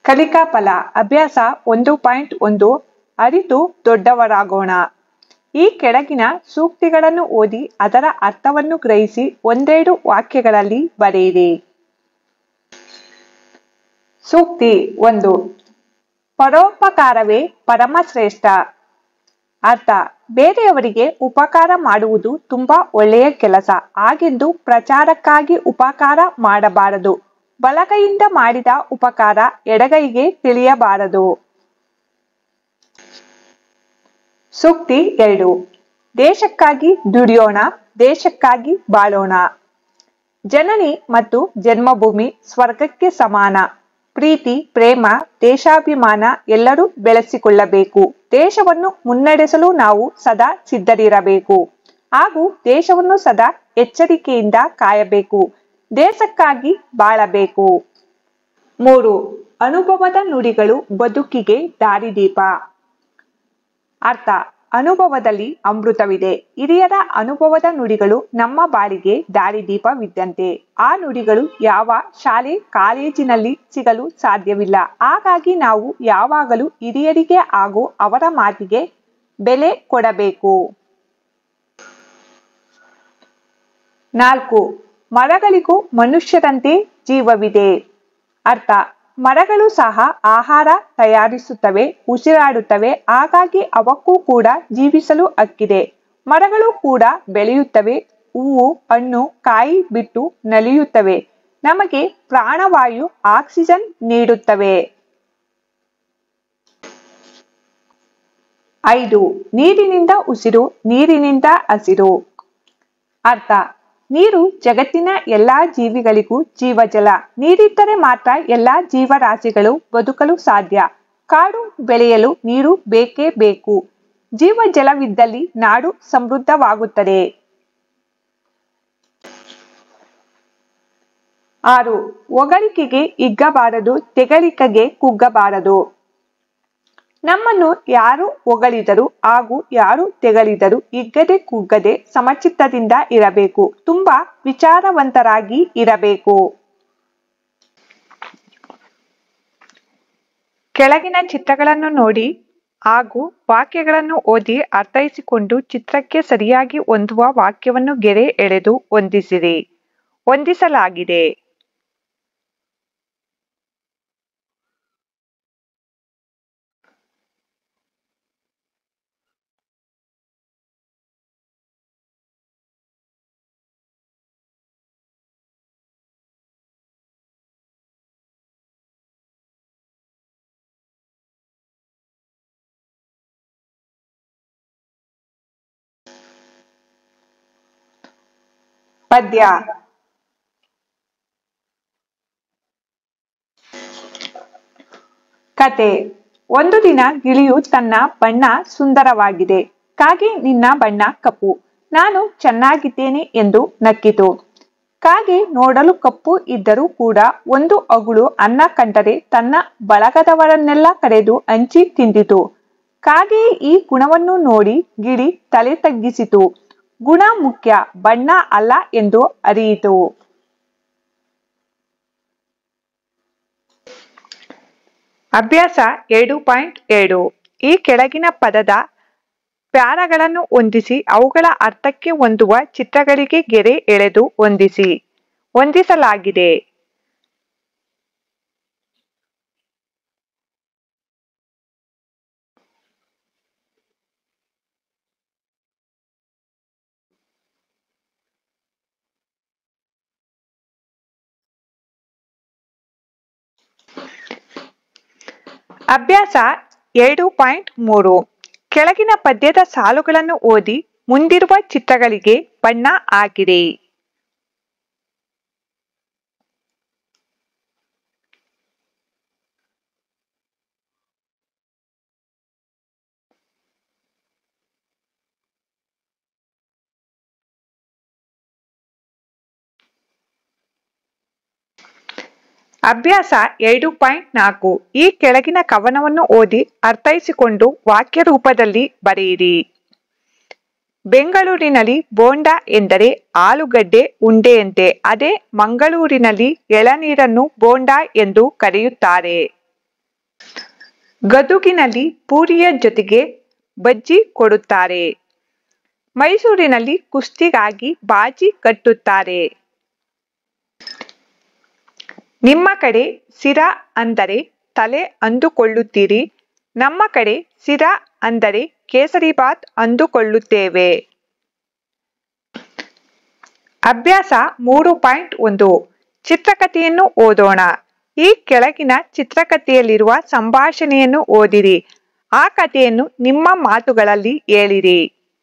ಕಲಿಕಾ ಫಲ ಅಭ್ಯಾಸ ಒಂದು ಪಾಯಿಂಟ್ ಒಂದು ಅರಿತು ದೊಡ್ಡವರಾಗೋಣ ಈ ಕೆಳಗಿನ ಸೂಕ್ತಿಗಳನ್ನು ಓದಿ ಅದರ ಅರ್ಥವನ್ನು ಗ್ರಹಿಸಿ ಒಂದೆರಡು ವಾಕ್ಯಗಳಲ್ಲಿ ಬರೆಯಿರಿ ಸೂಕ್ತಿ ಒಂದು ಪರೋಪಕಾರವೇ ಪರಮಶ್ರೇಷ್ಠ ಅರ್ಥ ಬೇರೆಯವರಿಗೆ ಉಪಕಾರ ಮಾಡುವುದು ತುಂಬಾ ಒಳ್ಳೆಯ ಕೆಲಸ ಹಾಗೆಂದು ಪ್ರಚಾರಕ್ಕಾಗಿ ಉಪಕಾರ ಮಾಡಬಾರದು ಬಲಗೈಯಿಂದ ಮಾಡಿದ ಉಪಕಾರ ಎಡಗೈಗೆ ತಿಳಿಯಬಾರದು ಸೂಕ್ತಿ ಎರಡು ದೇಶಕ್ಕಾಗಿ ದುಡಿಯೋಣ ದೇಶಕ್ಕಾಗಿ ಬಾಳೋಣ ಜನನಿ ಮತ್ತು ಜನ್ಮಭೂಮಿ ಸ್ವರ್ಗಕ್ಕೆ ಸಮಾನ ಪ್ರೀತಿ ಪ್ರೇಮ ದೇಶಾಭಿಮಾನ ಎಲ್ಲರೂ ಬೆಳೆಸಿಕೊಳ್ಳಬೇಕು ದೇಶವನ್ನು ಮುನ್ನಡೆಸಲು ನಾವು ಸದಾ ಸಿದ್ಧರಿರಬೇಕು ಹಾಗೂ ದೇಶವನ್ನು ಸದಾ ಎಚ್ಚರಿಕೆಯಿಂದ ಕಾಯಬೇಕು ದೇಶಕ್ಕಾಗಿ ಬಾಳಬೇಕು ಮೂರು ಅನುಭವದ ನುಡಿಗಳು ಬದುಕಿಗೆ ದಾರಿದೀಪ ಅರ್ಥ ಅನುಭವದಲ್ಲಿ ಅಮೃತವಿದೆ ಹಿರಿಯರ ಅನುಭವದ ನುಡಿಗಳು ನಮ್ಮ ಬಾಳಿಗೆ ದಾರಿದೀಪವಿದ್ದಂತೆ ಆ ನುಡಿಗಳು ಯಾವ ಶಾಲೆ ಕಾಲೇಜಿನಲ್ಲಿ ಸಿಗಲು ಸಾಧ್ಯವಿಲ್ಲ ಹಾಗಾಗಿ ನಾವು ಯಾವಾಗಲೂ ಹಿರಿಯರಿಗೆ ಹಾಗೂ ಅವರ ಮಾತಿಗೆ ಬೆಲೆ ಕೊಡಬೇಕು ನಾಲ್ಕು ಮರಗಳಿಗೂ ಮನುಷ್ಯರಂತೆ ಜೀವವಿದೆ ಅರ್ಥ ಮರಗಳು ಸಹ ಆಹಾರ ತಯಾರಿಸುತ್ತವೆ ಉಸಿರಾಡುತ್ತವೆ ಹಾಗಾಗಿ ಅವಕ್ಕೂ ಕೂಡ ಜೀವಿಸಲು ಹಕ್ಕಿದೆ ಮರಗಳು ಕೂಡ ಬೆಳೆಯುತ್ತವೆ ಹೂವು ಹಣ್ಣು ಕಾಯಿ ಬಿಟ್ಟು ನಲಿಯುತ್ತವೆ ನಮಗೆ ಪ್ರಾಣವಾಯು ಆಕ್ಸಿಜನ್ ನೀಡುತ್ತವೆ ಐದು ನೀರಿನಿಂದ ಉಸಿರು ನೀರಿನಿಂದ ಹಸಿರು ಅರ್ಥ ನೀರು ಜಗತ್ತಿನ ಎಲ್ಲಾ ಜೀವಿಗಳಿಗೂ ಜೀವಜಲ ನೀರಿದ್ದರೆ ಮಾತ್ರ ಎಲ್ಲಾ ಜೀವರಾಶಿಗಳು ಬದುಕಲು ಸಾಧ್ಯ ಕಾಡು ಬೆಳೆಯಲು ನೀರು ಬೇಕೇ ಬೇಕು ಜೀವಜಲವಿದ್ದಲ್ಲಿ ನಾಡು ಸಮೃದ್ಧವಾಗುತ್ತದೆ ಆರು ಹೊಗಳಿಕೆಗೆ ಹಿಗ್ಗಬಾರದು ತೆಗಳಿಕೆಗೆ ಕುಗ್ಗಬಾರದು ನಮ್ಮನ್ನು ಯಾರು ಹೊಗಳಿದರು ಹಾಗೂ ಯಾರು ತೆಗಳಿದರು ಹಿಗ್ಗದೆ ಕುಗ್ಗದೆ ಸಮಚಿತ್ತದಿಂದ ಇರಬೇಕು ತುಂಬಾ ವಿಚಾರವಂತರಾಗಿ ಇರಬೇಕು ಕೆಳಗಿನ ಚಿತ್ರಗಳನ್ನು ನೋಡಿ ಹಾಗೂ ವಾಕ್ಯಗಳನ್ನು ಓದಿ ಅರ್ಥೈಸಿಕೊಂಡು ಚಿತ್ರಕ್ಕೆ ಸರಿಯಾಗಿ ಹೊಂದುವ ವಾಕ್ಯವನ್ನು ಗೆರೆ ಎಳೆದು ಹೊಂದಿಸಿರಿ ಹೊಂದಿಸಲಾಗಿದೆ ಪದ್ಯ ಕತೆ ಒಂದು ದಿನ ಗಿಳಿಯು ತನ್ನ ಬಣ್ಣ ಸುಂದರವಾಗಿದೆ ಕಾಗೆ ನಿನ್ನ ಬಣ್ಣ ಕಪ್ಪು ನಾನು ಚೆನ್ನಾಗಿದ್ದೇನೆ ಎಂದು ನಕ್ಕಿತು ಕಾಗೆ ನೋಡಲು ಕಪ್ಪು ಇದ್ದರೂ ಕೂಡ ಒಂದು ಅಗುಳು ಅನ್ನ ಕಂಡರೆ ತನ್ನ ಬಳಗದವರನ್ನೆಲ್ಲ ಕರೆದು ಹಂಚಿ ತಿಂದಿತು ಕಾಗೆಯ ಈ ಗುಣವನ್ನು ನೋಡಿ ಗಿಳಿ ತಲೆ ತಗ್ಗಿಸಿತು ಗುಣ ಮುಖ್ಯ ಬಣ್ಣ ಅಲ್ಲ ಎಂದು ಅರಿಯಿತು ಅಭ್ಯಾಸ ಎರಡು ಪಾಯಿಂಟ್ ಎರಡು ಈ ಕೆಳಗಿನ ಪದದ ಪ್ಯಾರಗಳನ್ನು ಹೊಂದಿಸಿ ಅವುಗಳ ಅರ್ಥಕ್ಕೆ ಹೊಂದುವ ಚಿತ್ರಗಳಿಗೆ ಗೆರೆ ಎಳೆದು ಹೊಂದಿಸಿ ಹೊಂದಿಸಲಾಗಿದೆ ಅಭ್ಯಾಸ ಎರಡು ಪಾಯಿಂಟ್ ಮೂರು ಕೆಳಗಿನ ಪದ್ಯದ ಸಾಲುಗಳನ್ನು ಓದಿ ಮುಂದಿರುವ ಚಿತ್ರಗಳಿಗೆ ಬಣ್ಣ ಹಾಕಿರಿ ಅಭ್ಯಾಸ ಎರಡು ಪಾಯಿಂಟ್ ನಾಲ್ಕು ಈ ಕೆಳಗಿನ ಕವನವನ್ನು ಓದಿ ಅರ್ಥೈಸಿಕೊಂಡು ವಾಕ್ಯ ರೂಪದಲ್ಲಿ ಬರೆಯಿರಿ ಬೆಂಗಳೂರಿನಲ್ಲಿ ಬೋಂಡ ಎಂದರೆ ಆಲೂಗಡ್ಡೆ ಉಂಡೆಯಂತೆ ಅದೇ ಮಂಗಳೂರಿನಲ್ಲಿ ಎಳನೀರನ್ನು ಬೋಂಡ ಎಂದು ಕರೆಯುತ್ತಾರೆ ಗದುಗಿನಲ್ಲಿ ಪೂರಿಯ ಜೊತೆಗೆ ಬಜ್ಜಿ ಕೊಡುತ್ತಾರೆ ಮೈಸೂರಿನಲ್ಲಿ ಕುಸ್ತಿಗಾಗಿ ಬಾಜಿ ಕಟ್ಟುತ್ತಾರೆ ನಿಮ್ಮ ಕಡೆ ಸಿರ ಅಂದರೆ ತಲೆ ಅಂದುಕೊಳ್ಳುತ್ತೀರಿ ನಮ್ಮ ಕಡೆ ಸಿರ ಅಂದರೆ ಕೇಸರಿಬಾತ್ ಅಂದುಕೊಳ್ಳುತ್ತೇವೆ ಅಭ್ಯಾಸ ಮೂರು ಪಾಯಿಂಟ್ ಒಂದು ಚಿತ್ರಕಥೆಯನ್ನು ಓದೋಣ ಈ ಕೆಳಗಿನ ಚಿತ್ರಕಥೆಯಲ್ಲಿರುವ ಸಂಭಾಷಣೆಯನ್ನು ಓದಿರಿ ಆ ಕಥೆಯನ್ನು ನಿಮ್ಮ ಮಾತುಗಳಲ್ಲಿ ಹೇಳಿರಿ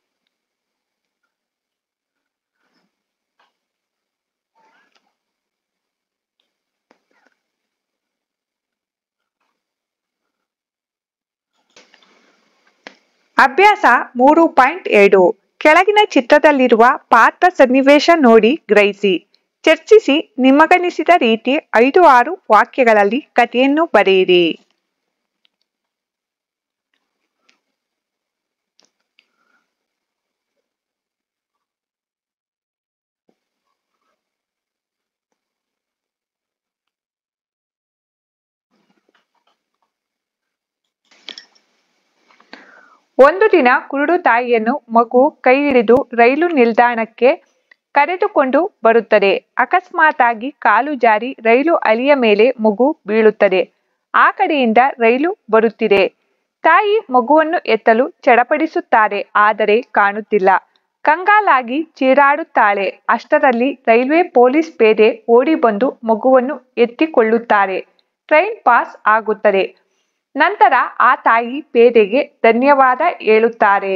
ಅಭ್ಯಾಸ ಮೂರು ಪಾಯಿಂಟ್ ಎರಡು ಕೆಳಗಿನ ಚಿತ್ರದಲ್ಲಿರುವ ಪಾತ್ರ ಸನ್ನಿವೇಶ ನೋಡಿ ಗ್ರಹಿಸಿ ಚರ್ಚಿಸಿ ನಿಮಗನಿಸಿದ ರೀತಿ ಐದು ಆರು ವಾಕ್ಯಗಳಲ್ಲಿ ಕಥೆಯನ್ನು ಬರೆಯಿರಿ ಒಂದು ದಿನ ಕುರುಡು ತಾಯಿಯನ್ನು ಮಗು ಕೈ ಹಿಡಿದು ರೈಲು ನಿಲ್ದಾಣಕ್ಕೆ ಕರೆದುಕೊಂಡು ಬರುತ್ತದೆ ಅಕಸ್ಮಾತಾಗಿ ಕಾಲು ಜಾರಿ ರೈಲು ಹಳಿಯ ಮೇಲೆ ಮಗು ಬೀಳುತ್ತದೆ ಆ ಕಡೆಯಿಂದ ರೈಲು ಬರುತ್ತಿದೆ ತಾಯಿ ಮಗುವನ್ನು ಎತ್ತಲು ಚಡಪಡಿಸುತ್ತಾರೆ ಆದರೆ ಕಾಣುತ್ತಿಲ್ಲ ಕಂಗಾಲಾಗಿ ಚೀರಾಡುತ್ತಾಳೆ ಅಷ್ಟರಲ್ಲಿ ರೈಲ್ವೆ ಪೊಲೀಸ್ ಪೇದೆ ಓಡಿ ಬಂದು ಮಗುವನ್ನು ಎತ್ತಿಕೊಳ್ಳುತ್ತಾರೆ ಟ್ರೈನ್ ಪಾಸ್ ಆಗುತ್ತದೆ ನಂತರ ಆ ತಾಯಿ ಪೇದೆಗೆ ಧನ್ಯವಾದ ಹೇಳುತ್ತಾರೆ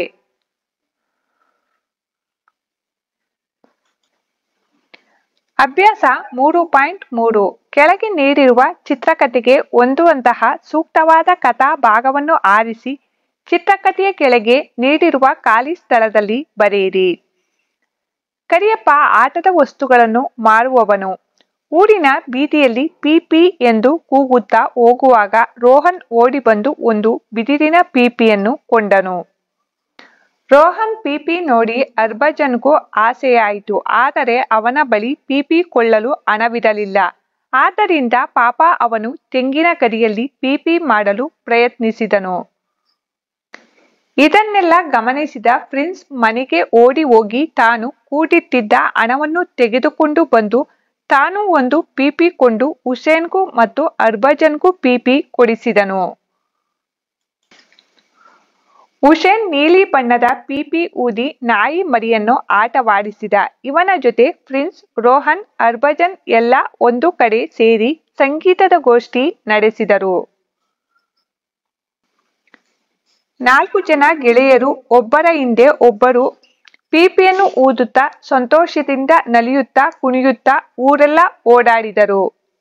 ಅಭ್ಯಾಸ ಮೂರು ಪಾಯಿಂಟ್ ಮೂರು ಕೆಳಗೆ ನೀಡಿರುವ ಚಿತ್ರಕಥೆಗೆ ಹೊಂದುವಂತಹ ಸೂಕ್ತವಾದ ಕಥಾ ಭಾಗವನ್ನು ಆರಿಸಿ ಚಿತ್ರಕಥೆಯ ಕೆಳಗೆ ನೀಡಿರುವ ಖಾಲಿ ಸ್ಥಳದಲ್ಲಿ ಬರೆಯಿರಿ ಕರಿಯಪ್ಪ ಆಟದ ವಸ್ತುಗಳನ್ನು ಮಾರುವವನು ಊರಿನ ಬೀದಿಯಲ್ಲಿ ಪೀಪಿ ಎಂದು ಕೂಗುತ್ತಾ ಹೋಗುವಾಗ ರೋಹನ್ ಓಡಿ ಬಂದು ಒಂದು ಬಿದಿರಿನ ಪೀಪಿಯನ್ನು ಕೊಂಡನು ರೋಹನ್ ಪೀಪಿ ನೋಡಿ ಹರ್ಭಜನ್ಗೂ ಆಸೆಯಾಯಿತು ಆದರೆ ಅವನ ಬಳಿ ಪೀಪಿ ಕೊಳ್ಳಲು ಹಣವಿರಲಿಲ್ಲ ಆದ್ದರಿಂದ ಪಾಪ ಅವನು ತೆಂಗಿನ ಗರಿಯಲ್ಲಿ ಪೀಪಿ ಮಾಡಲು ಪ್ರಯತ್ನಿಸಿದನು ಇದನ್ನೆಲ್ಲ ಗಮನಿಸಿದ ಪ್ರಿನ್ಸ್ ಮನೆಗೆ ಓಡಿ ಹೋಗಿ ತಾನು ಕೂಡಿಟ್ಟಿದ್ದ ಹಣವನ್ನು ತೆಗೆದುಕೊಂಡು ಬಂದು ತಾನು ಒಂದು ಪೀಪಿ ಕೊಂಡು ಹುಸೇನ್ಗೂ ಮತ್ತು ಹರ್ಭಜನ್ಗೂ ಪೀಪಿ ಕೊಡಿಸಿದನು ಹುಸೇನ್ ನೀಲಿ ಬಣ್ಣದ ಪೀಪಿ ಊದಿ ನಾಯಿ ಮರಿಯನ್ನು ಆಟವಾಡಿಸಿದ ಇವನ ಜೊತೆ ಪ್ರಿನ್ಸ್ ರೋಹನ್ ಹರ್ಭಜನ್ ಎಲ್ಲ ಒಂದು ಕಡೆ ಸೇರಿ ಸಂಗೀತದ ಗೋಷ್ಠಿ ನಡೆಸಿದರು ನಾಲ್ಕು ಜನ ಗೆಳೆಯರು ಒಬ್ಬರ ಹಿಂದೆ ಒಬ್ಬರು ಪೀಪಿಯನ್ನು ಊದುತ್ತಾ ಸಂತೋಷದಿಂದ ನಲಿಯುತ್ತಾ ಕುಣಿಯುತ್ತಾ ಊರೆಲ್ಲ ಓಡಾಡಿದರು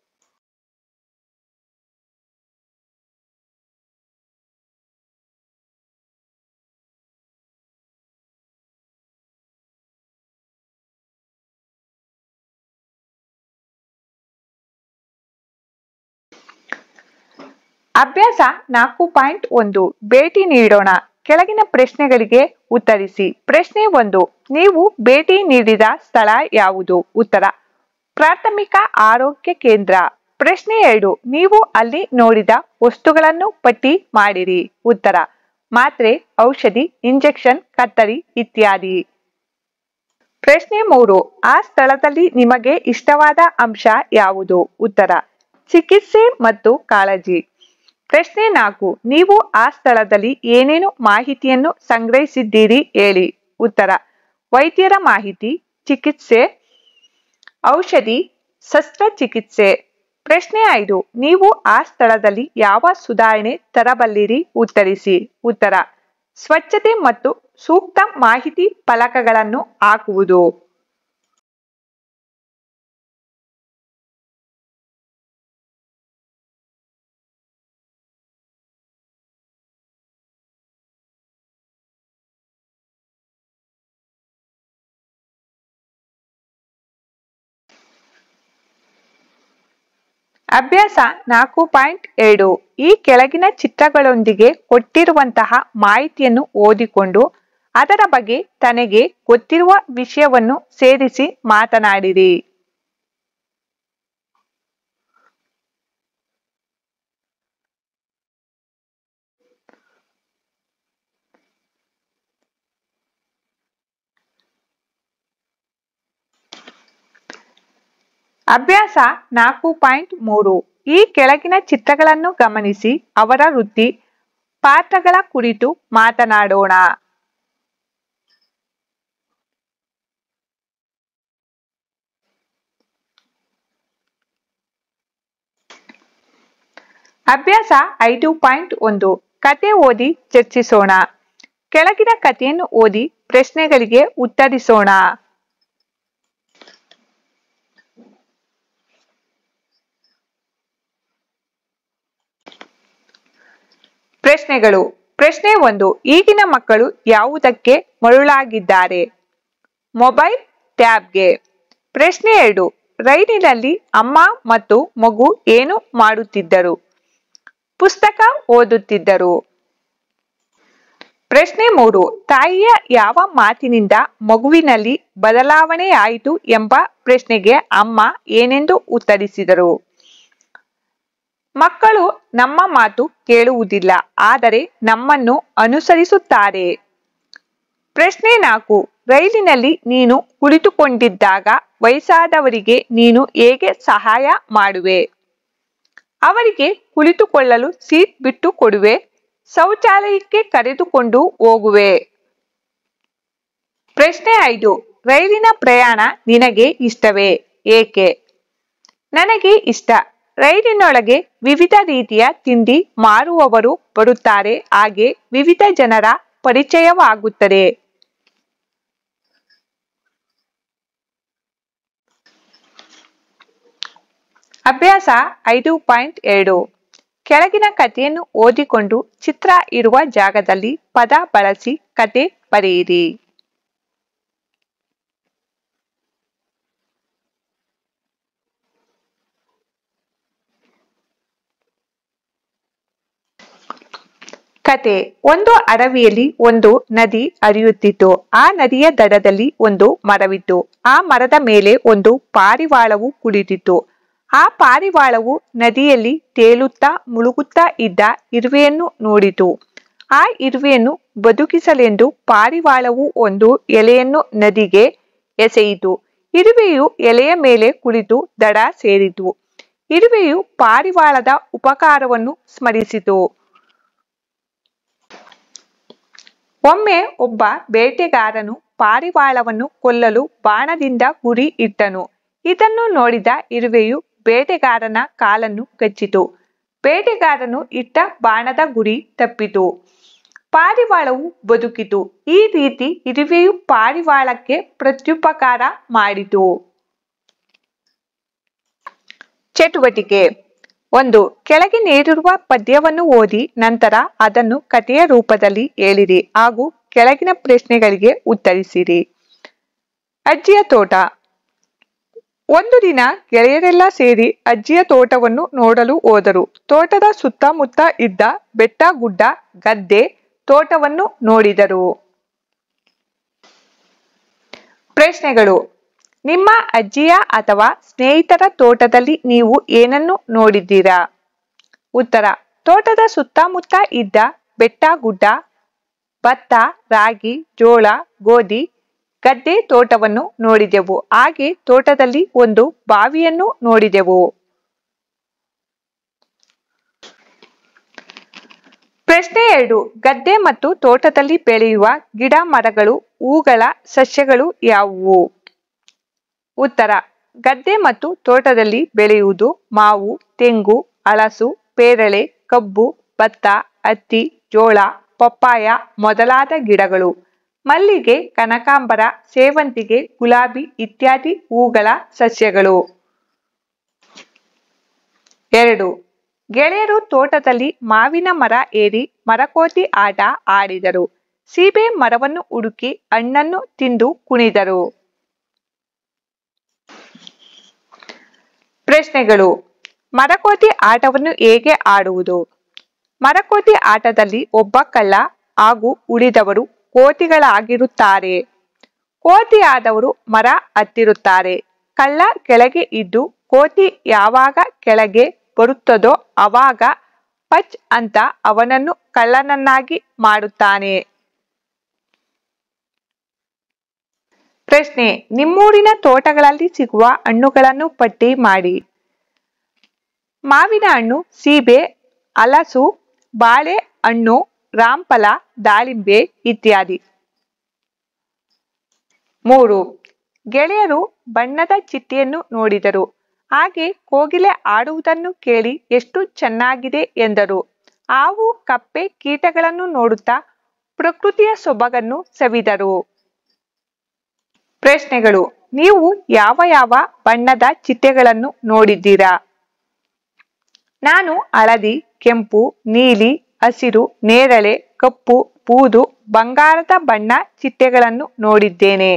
ಅಭ್ಯಾಸ ನಾಲ್ಕು ಪಾಯಿಂಟ್ ಒಂದು ಭೇಟಿ ನೀಡೋಣ ಕೆಳಗಿನ ಪ್ರಶ್ನೆಗಳಿಗೆ ಉತ್ತರಿಸಿ ಪ್ರಶ್ನೆ ಒಂದು ನೀವು ಭೇಟಿ ನೀಡಿದ ಸ್ಥಳ ಯಾವುದು ಉತ್ತರ ಪ್ರಾಥಮಿಕ ಆರೋಗ್ಯ ಕೇಂದ್ರ ಪ್ರಶ್ನೆ ಎರಡು ನೀವು ಅಲ್ಲಿ ನೋಡಿದ ವಸ್ತುಗಳನ್ನು ಪಟ್ಟಿ ಮಾಡಿರಿ ಉತ್ತರ ಮಾತ್ರೆ ಔಷಧಿ ಇಂಜೆಕ್ಷನ್ ಕತ್ತರಿ ಇತ್ಯಾದಿ ಪ್ರಶ್ನೆ ಮೂರು ಆ ಸ್ಥಳದಲ್ಲಿ ನಿಮಗೆ ಇಷ್ಟವಾದ ಅಂಶ ಯಾವುದು ಉತ್ತರ ಚಿಕಿತ್ಸೆ ಮತ್ತು ಕಾಳಜಿ ಪ್ರಶ್ನೆ ನಾಲ್ಕು ನೀವು ಆ ಸ್ಥಳದಲ್ಲಿ ಏನೇನು ಮಾಹಿತಿಯನ್ನು ಸಂಗ್ರಹಿಸಿದ್ದೀರಿ ಹೇಳಿ ಉತ್ತರ ವೈದ್ಯರ ಮಾಹಿತಿ ಚಿಕಿತ್ಸೆ ಔಷಧಿ ಶಸ್ತ್ರಚಿಕಿತ್ಸೆ ಪ್ರಶ್ನೆ ಐದು ನೀವು ಆ ಸ್ಥಳದಲ್ಲಿ ಯಾವ ಸುಧಾರಣೆ ತರಬಲ್ಲಿರಿ ಉತ್ತರಿಸಿ ಉತ್ತರ ಸ್ವಚ್ಛತೆ ಮತ್ತು ಸೂಕ್ತ ಮಾಹಿತಿ ಫಲಕಗಳನ್ನು ಹಾಕುವುದು ಅಭ್ಯಾಸ ನಾಲ್ಕು ಪಾಯಿಂಟ್ ಎರಡು ಈ ಕೆಳಗಿನ ಚಿತ್ರಗಳೊಂದಿಗೆ ಕೊಟ್ಟಿರುವಂತಹ ಮಾಹಿತಿಯನ್ನು ಓದಿಕೊಂಡು ಅದರ ಬಗ್ಗೆ ತನಗೆ ಗೊತ್ತಿರುವ ವಿಷಯವನ್ನು ಸೇರಿಸಿ ಮಾತನಾಡಿರಿ ಅಭ್ಯಾಸ ನಾಲ್ಕು ಪಾಯಿಂಟ್ ಮೂರು ಈ ಕೆಳಗಿನ ಚಿತ್ರಗಳನ್ನು ಗಮನಿಸಿ ಅವರ ವೃತ್ತಿ ಪಾತ್ರಗಳ ಕುರಿತು ಮಾತನಾಡೋಣ ಅಭ್ಯಾಸ ಐದು ಪಾಯಿಂಟ್ ಒಂದು ಕತೆ ಓದಿ ಚರ್ಚಿಸೋಣ ಕೆಳಗಿನ ಕಥೆಯನ್ನು ಓದಿ ಪ್ರಶ್ನೆಗಳಿಗೆ ಉತ್ತರಿಸೋಣ ಪ್ರಶ್ನೆಗಳು ಪ್ರಶ್ನೆ ಒಂದು ಈಗಿನ ಮಕ್ಕಳು ಯಾವುದಕ್ಕೆ ಮರುಳಾಗಿದ್ದಾರೆ ಮೊಬೈಲ್ ಟ್ಯಾಬ್ಗೆ ಪ್ರಶ್ನೆ ಎರಡು ರೈಲಿನಲ್ಲಿ ಅಮ್ಮ ಮತ್ತು ಮಗು ಏನು ಮಾಡುತ್ತಿದ್ದರು ಪುಸ್ತಕ ಓದುತ್ತಿದ್ದರು ಪ್ರಶ್ನೆ ಮೂರು ತಾಯಿಯ ಯಾವ ಮಾತಿನಿಂದ ಮಗುವಿನಲ್ಲಿ ಬದಲಾವಣೆಯಾಯಿತು ಎಂಬ ಪ್ರಶ್ನೆಗೆ ಅಮ್ಮ ಏನೆಂದು ಉತ್ತರಿಸಿದರು ಮಕ್ಕಳು ನಮ್ಮ ಮಾತು ಕೇಳುವುದಿಲ್ಲ ಆದರೆ ನಮ್ಮನ್ನು ಅನುಸರಿಸುತ್ತಾರೆ ಪ್ರಶ್ನೆ ನಾಲ್ಕು ರೈಲಿನಲ್ಲಿ ನೀನು ಕುಳಿತುಕೊಂಡಿದ್ದಾಗ ವಯಸ್ಸಾದವರಿಗೆ ನೀನು ಹೇಗೆ ಸಹಾಯ ಮಾಡುವೆ ಅವರಿಗೆ ಕುಳಿತುಕೊಳ್ಳಲು ಸೀಟ್ ಬಿಟ್ಟು ಕೊಡುವೆ ಶೌಚಾಲಯಕ್ಕೆ ಕರೆದುಕೊಂಡು ಹೋಗುವೆ ಪ್ರಶ್ನೆ ಐದು ರೈಲಿನ ಪ್ರಯಾಣ ನಿನಗೆ ಇಷ್ಟವೇ ಏಕೆ ನನಗೆ ಇಷ್ಟ ರೈಲಿನೊಳಗೆ ವಿವಿಧ ರೀತಿಯ ತಿಂಡಿ ಮಾರುವವರು ಬರುತ್ತಾರೆ ಹಾಗೆ ವಿವಿಧ ಜನರ ಪರಿಚಯವಾಗುತ್ತದೆ ಅಭ್ಯಾಸ ಐದು ಪಾಯಿಂಟ್ ಎರಡು ಕೆಳಗಿನ ಕಥೆಯನ್ನು ಓದಿಕೊಂಡು ಚಿತ್ರ ಇರುವ ಜಾಗದಲ್ಲಿ ಪದ ಬಳಸಿ ಕತೆ ಬರೆಯಿರಿ ಕತೆ ಒಂದು ಅಡವಿಯಲ್ಲಿ ಒಂದು ನದಿ ಹರಿಯುತ್ತಿತ್ತು ಆ ನದಿಯ ದಡದಲ್ಲಿ ಒಂದು ಮರವಿತ್ತು ಆ ಮರದ ಮೇಲೆ ಒಂದು ಪಾರಿವಾಳವು ಕುಳಿತಿತ್ತು ಆ ಪಾರಿವಾಳವು ನದಿಯಲ್ಲಿ ತೇಲುತ್ತಾ ಮುಳುಗುತ್ತಾ ಇದ್ದ ಇರುವೆಯನ್ನು ನೋಡಿತು ಆ ಇರುವೆಯನ್ನು ಬದುಕಿಸಲೆಂದು ಪಾರಿವಾಳವು ಒಂದು ಎಲೆಯನ್ನು ನದಿಗೆ ಎಸೆಯಿತು ಇರುವೆಯು ಎಲೆಯ ಮೇಲೆ ಕುಳಿತು ದಡ ಸೇರಿತು ಇರುವೆಯು ಪಾರಿವಾಳದ ಉಪಕಾರವನ್ನು ಸ್ಮರಿಸಿತು ಒಮ್ಮೆ ಒಬ್ಬ ಬೇಟೆಗಾರನು ಪಾರಿವಾಳವನ್ನು ಕೊಲ್ಲಲು ಬಾಣದಿಂದ ಗುರಿ ಇಟ್ಟನು ಇದನ್ನು ನೋಡಿದ ಇರುವೆಯು ಬೇಟೆಗಾರನ ಕಾಲನ್ನು ಕಚ್ಚಿತು ಬೇಟೆಗಾರನು ಇಟ್ಟ ಬಾಣದ ಗುರಿ ತಪ್ಪಿತು ಪಾರಿವಾಳವು ಬದುಕಿತು ಈ ರೀತಿ ಇರುವೆಯು ಪಾರಿವಾಳಕ್ಕೆ ಪ್ರತ್ಯುಪಕಾರ ಮಾಡಿತು ಚಟುವಟಿಕೆ ಒಂದು ಕೆಳಗೆ ನೀಡಿರುವ ಪದ್ಯವನ್ನು ಓದಿ ನಂತರ ಅದನ್ನು ಕಥೆಯ ರೂಪದಲ್ಲಿ ಹೇಳಿರಿ ಹಾಗೂ ಕೆಳಗಿನ ಪ್ರಶ್ನೆಗಳಿಗೆ ಉತ್ತರಿಸಿರಿ ಅಜ್ಜಿಯ ತೋಟ ಒಂದು ದಿನ ಗೆಳೆಯರೆಲ್ಲ ಸೇರಿ ಅಜ್ಜಿಯ ತೋಟವನ್ನು ನೋಡಲು ಹೋದರು ತೋಟದ ಸುತ್ತಮುತ್ತ ಇದ್ದ ಬೆಟ್ಟ ಗುಡ್ಡ ಗದ್ದೆ ತೋಟವನ್ನು ನೋಡಿದರು ಪ್ರಶ್ನೆಗಳು ನಿಮ್ಮ ಅಜ್ಜಿಯ ಅಥವಾ ಸ್ನೇಹಿತರ ತೋಟದಲ್ಲಿ ನೀವು ಏನನ್ನು ನೋಡಿದ್ದೀರಾ ಉತ್ತರ ತೋಟದ ಸುತ್ತಮುತ್ತ ಇದ್ದ ಬೆಟ್ಟ ಗುಡ್ಡ ಭತ್ತ ರಾಗಿ ಜೋಳ ಗೋಧಿ ಗದ್ದೆ ತೋಟವನ್ನು ನೋಡಿದೆವು ಹಾಗೆ ತೋಟದಲ್ಲಿ ಒಂದು ಬಾವಿಯನ್ನು ನೋಡಿದೆವು ಪ್ರಶ್ನೆ ಎರಡು ಗದ್ದೆ ಮತ್ತು ತೋಟದಲ್ಲಿ ಬೆಳೆಯುವ ಗಿಡ ಮರಗಳು ಹೂಗಳ ಸಸ್ಯಗಳು ಯಾವುವು ಉತ್ತರ ಗದ್ದೆ ಮತ್ತು ತೋಟದಲ್ಲಿ ಬೆಳೆಯುವುದು ಮಾವು ತೆಂಗು ಹಲಸು ಪೇರಳೆ ಕಬ್ಬು ಭತ್ತ ಹತ್ತಿ ಜೋಳ ಪಪ್ಪಾಯ ಮೊದಲಾದ ಗಿಡಗಳು ಮಲ್ಲಿಗೆ ಕನಕಾಂಬರ ಸೇವಂತಿಗೆ ಗುಲಾಬಿ ಇತ್ಯಾದಿ ಹೂಗಳ ಸಸ್ಯಗಳು ಎರಡು ಗೆಳೆಯರು ತೋಟದಲ್ಲಿ ಮಾವಿನ ಮರ ಏರಿ ಮರಕೋತಿ ಆಟ ಆಡಿದರು ಸೀಬೆ ಮರವನ್ನು ಹುಡುಕಿ ಹಣ್ಣನ್ನು ತಿಂದು ಕುಣಿದರು ಪ್ರಶ್ನೆಗಳು ಮರಕೋತಿ ಆಟವನ್ನು ಹೇಗೆ ಆಡುವುದು ಮರಕೋತಿ ಆಟದಲ್ಲಿ ಒಬ್ಬ ಕಳ್ಳ ಹಾಗೂ ಉಳಿದವರು ಕೋತಿಗಳಾಗಿರುತ್ತಾರೆ ಕೋತಿ ಆದವರು ಮರ ಹತ್ತಿರುತ್ತಾರೆ ಕಳ್ಳ ಕೆಳಗೆ ಇದ್ದು ಕೋತಿ ಯಾವಾಗ ಕೆಳಗೆ ಬರುತ್ತದೋ ಅವಾಗ ಪಚ್ ಅಂತ ಅವನನ್ನು ಕಳ್ಳನನ್ನಾಗಿ ಮಾಡುತ್ತಾನೆ ಪ್ರಶ್ನೆ ನಿಮ್ಮೂರಿನ ತೋಟಗಳಲ್ಲಿ ಸಿಗುವ ಹಣ್ಣುಗಳನ್ನು ಪಟ್ಟಿ ಮಾಡಿ ಮಾವಿನ ಹಣ್ಣು ಸೀಬೆ ಹಲಸು ಬಾಳೆ ಹಣ್ಣು ರಾಂಫಲ ದಾಳಿಂಬೆ ಇತ್ಯಾದಿ ಮೂರು ಗೆಳೆಯರು ಬಣ್ಣದ ಚಿಟ್ಟೆಯನ್ನು ನೋಡಿದರು ಹಾಗೆ ಕೋಗಿಲೆ ಆಡುವುದನ್ನು ಕೇಳಿ ಎಷ್ಟು ಚೆನ್ನಾಗಿದೆ ಎಂದರು ಹಾವು ಕಪ್ಪೆ ಕೀಟಗಳನ್ನು ನೋಡುತ್ತಾ ಪ್ರಕೃತಿಯ ಸೊಬಗನ್ನು ಸವಿದರು ಪ್ರಶ್ನೆಗಳು ನೀವು ಯಾವ ಯಾವ ಬಣ್ಣದ ಚಿಟ್ಟೆಗಳನ್ನು ನೋಡಿದ್ದೀರಾ ನಾನು ಹಳದಿ ಕೆಂಪು ನೀಲಿ ಹಸಿರು ನೇರಳೆ ಕಪ್ಪು ಬೂದು ಬಂಗಾರದ ಬಣ್ಣ ಚಿಟ್ಟೆಗಳನ್ನು ನೋಡಿದ್ದೇನೆ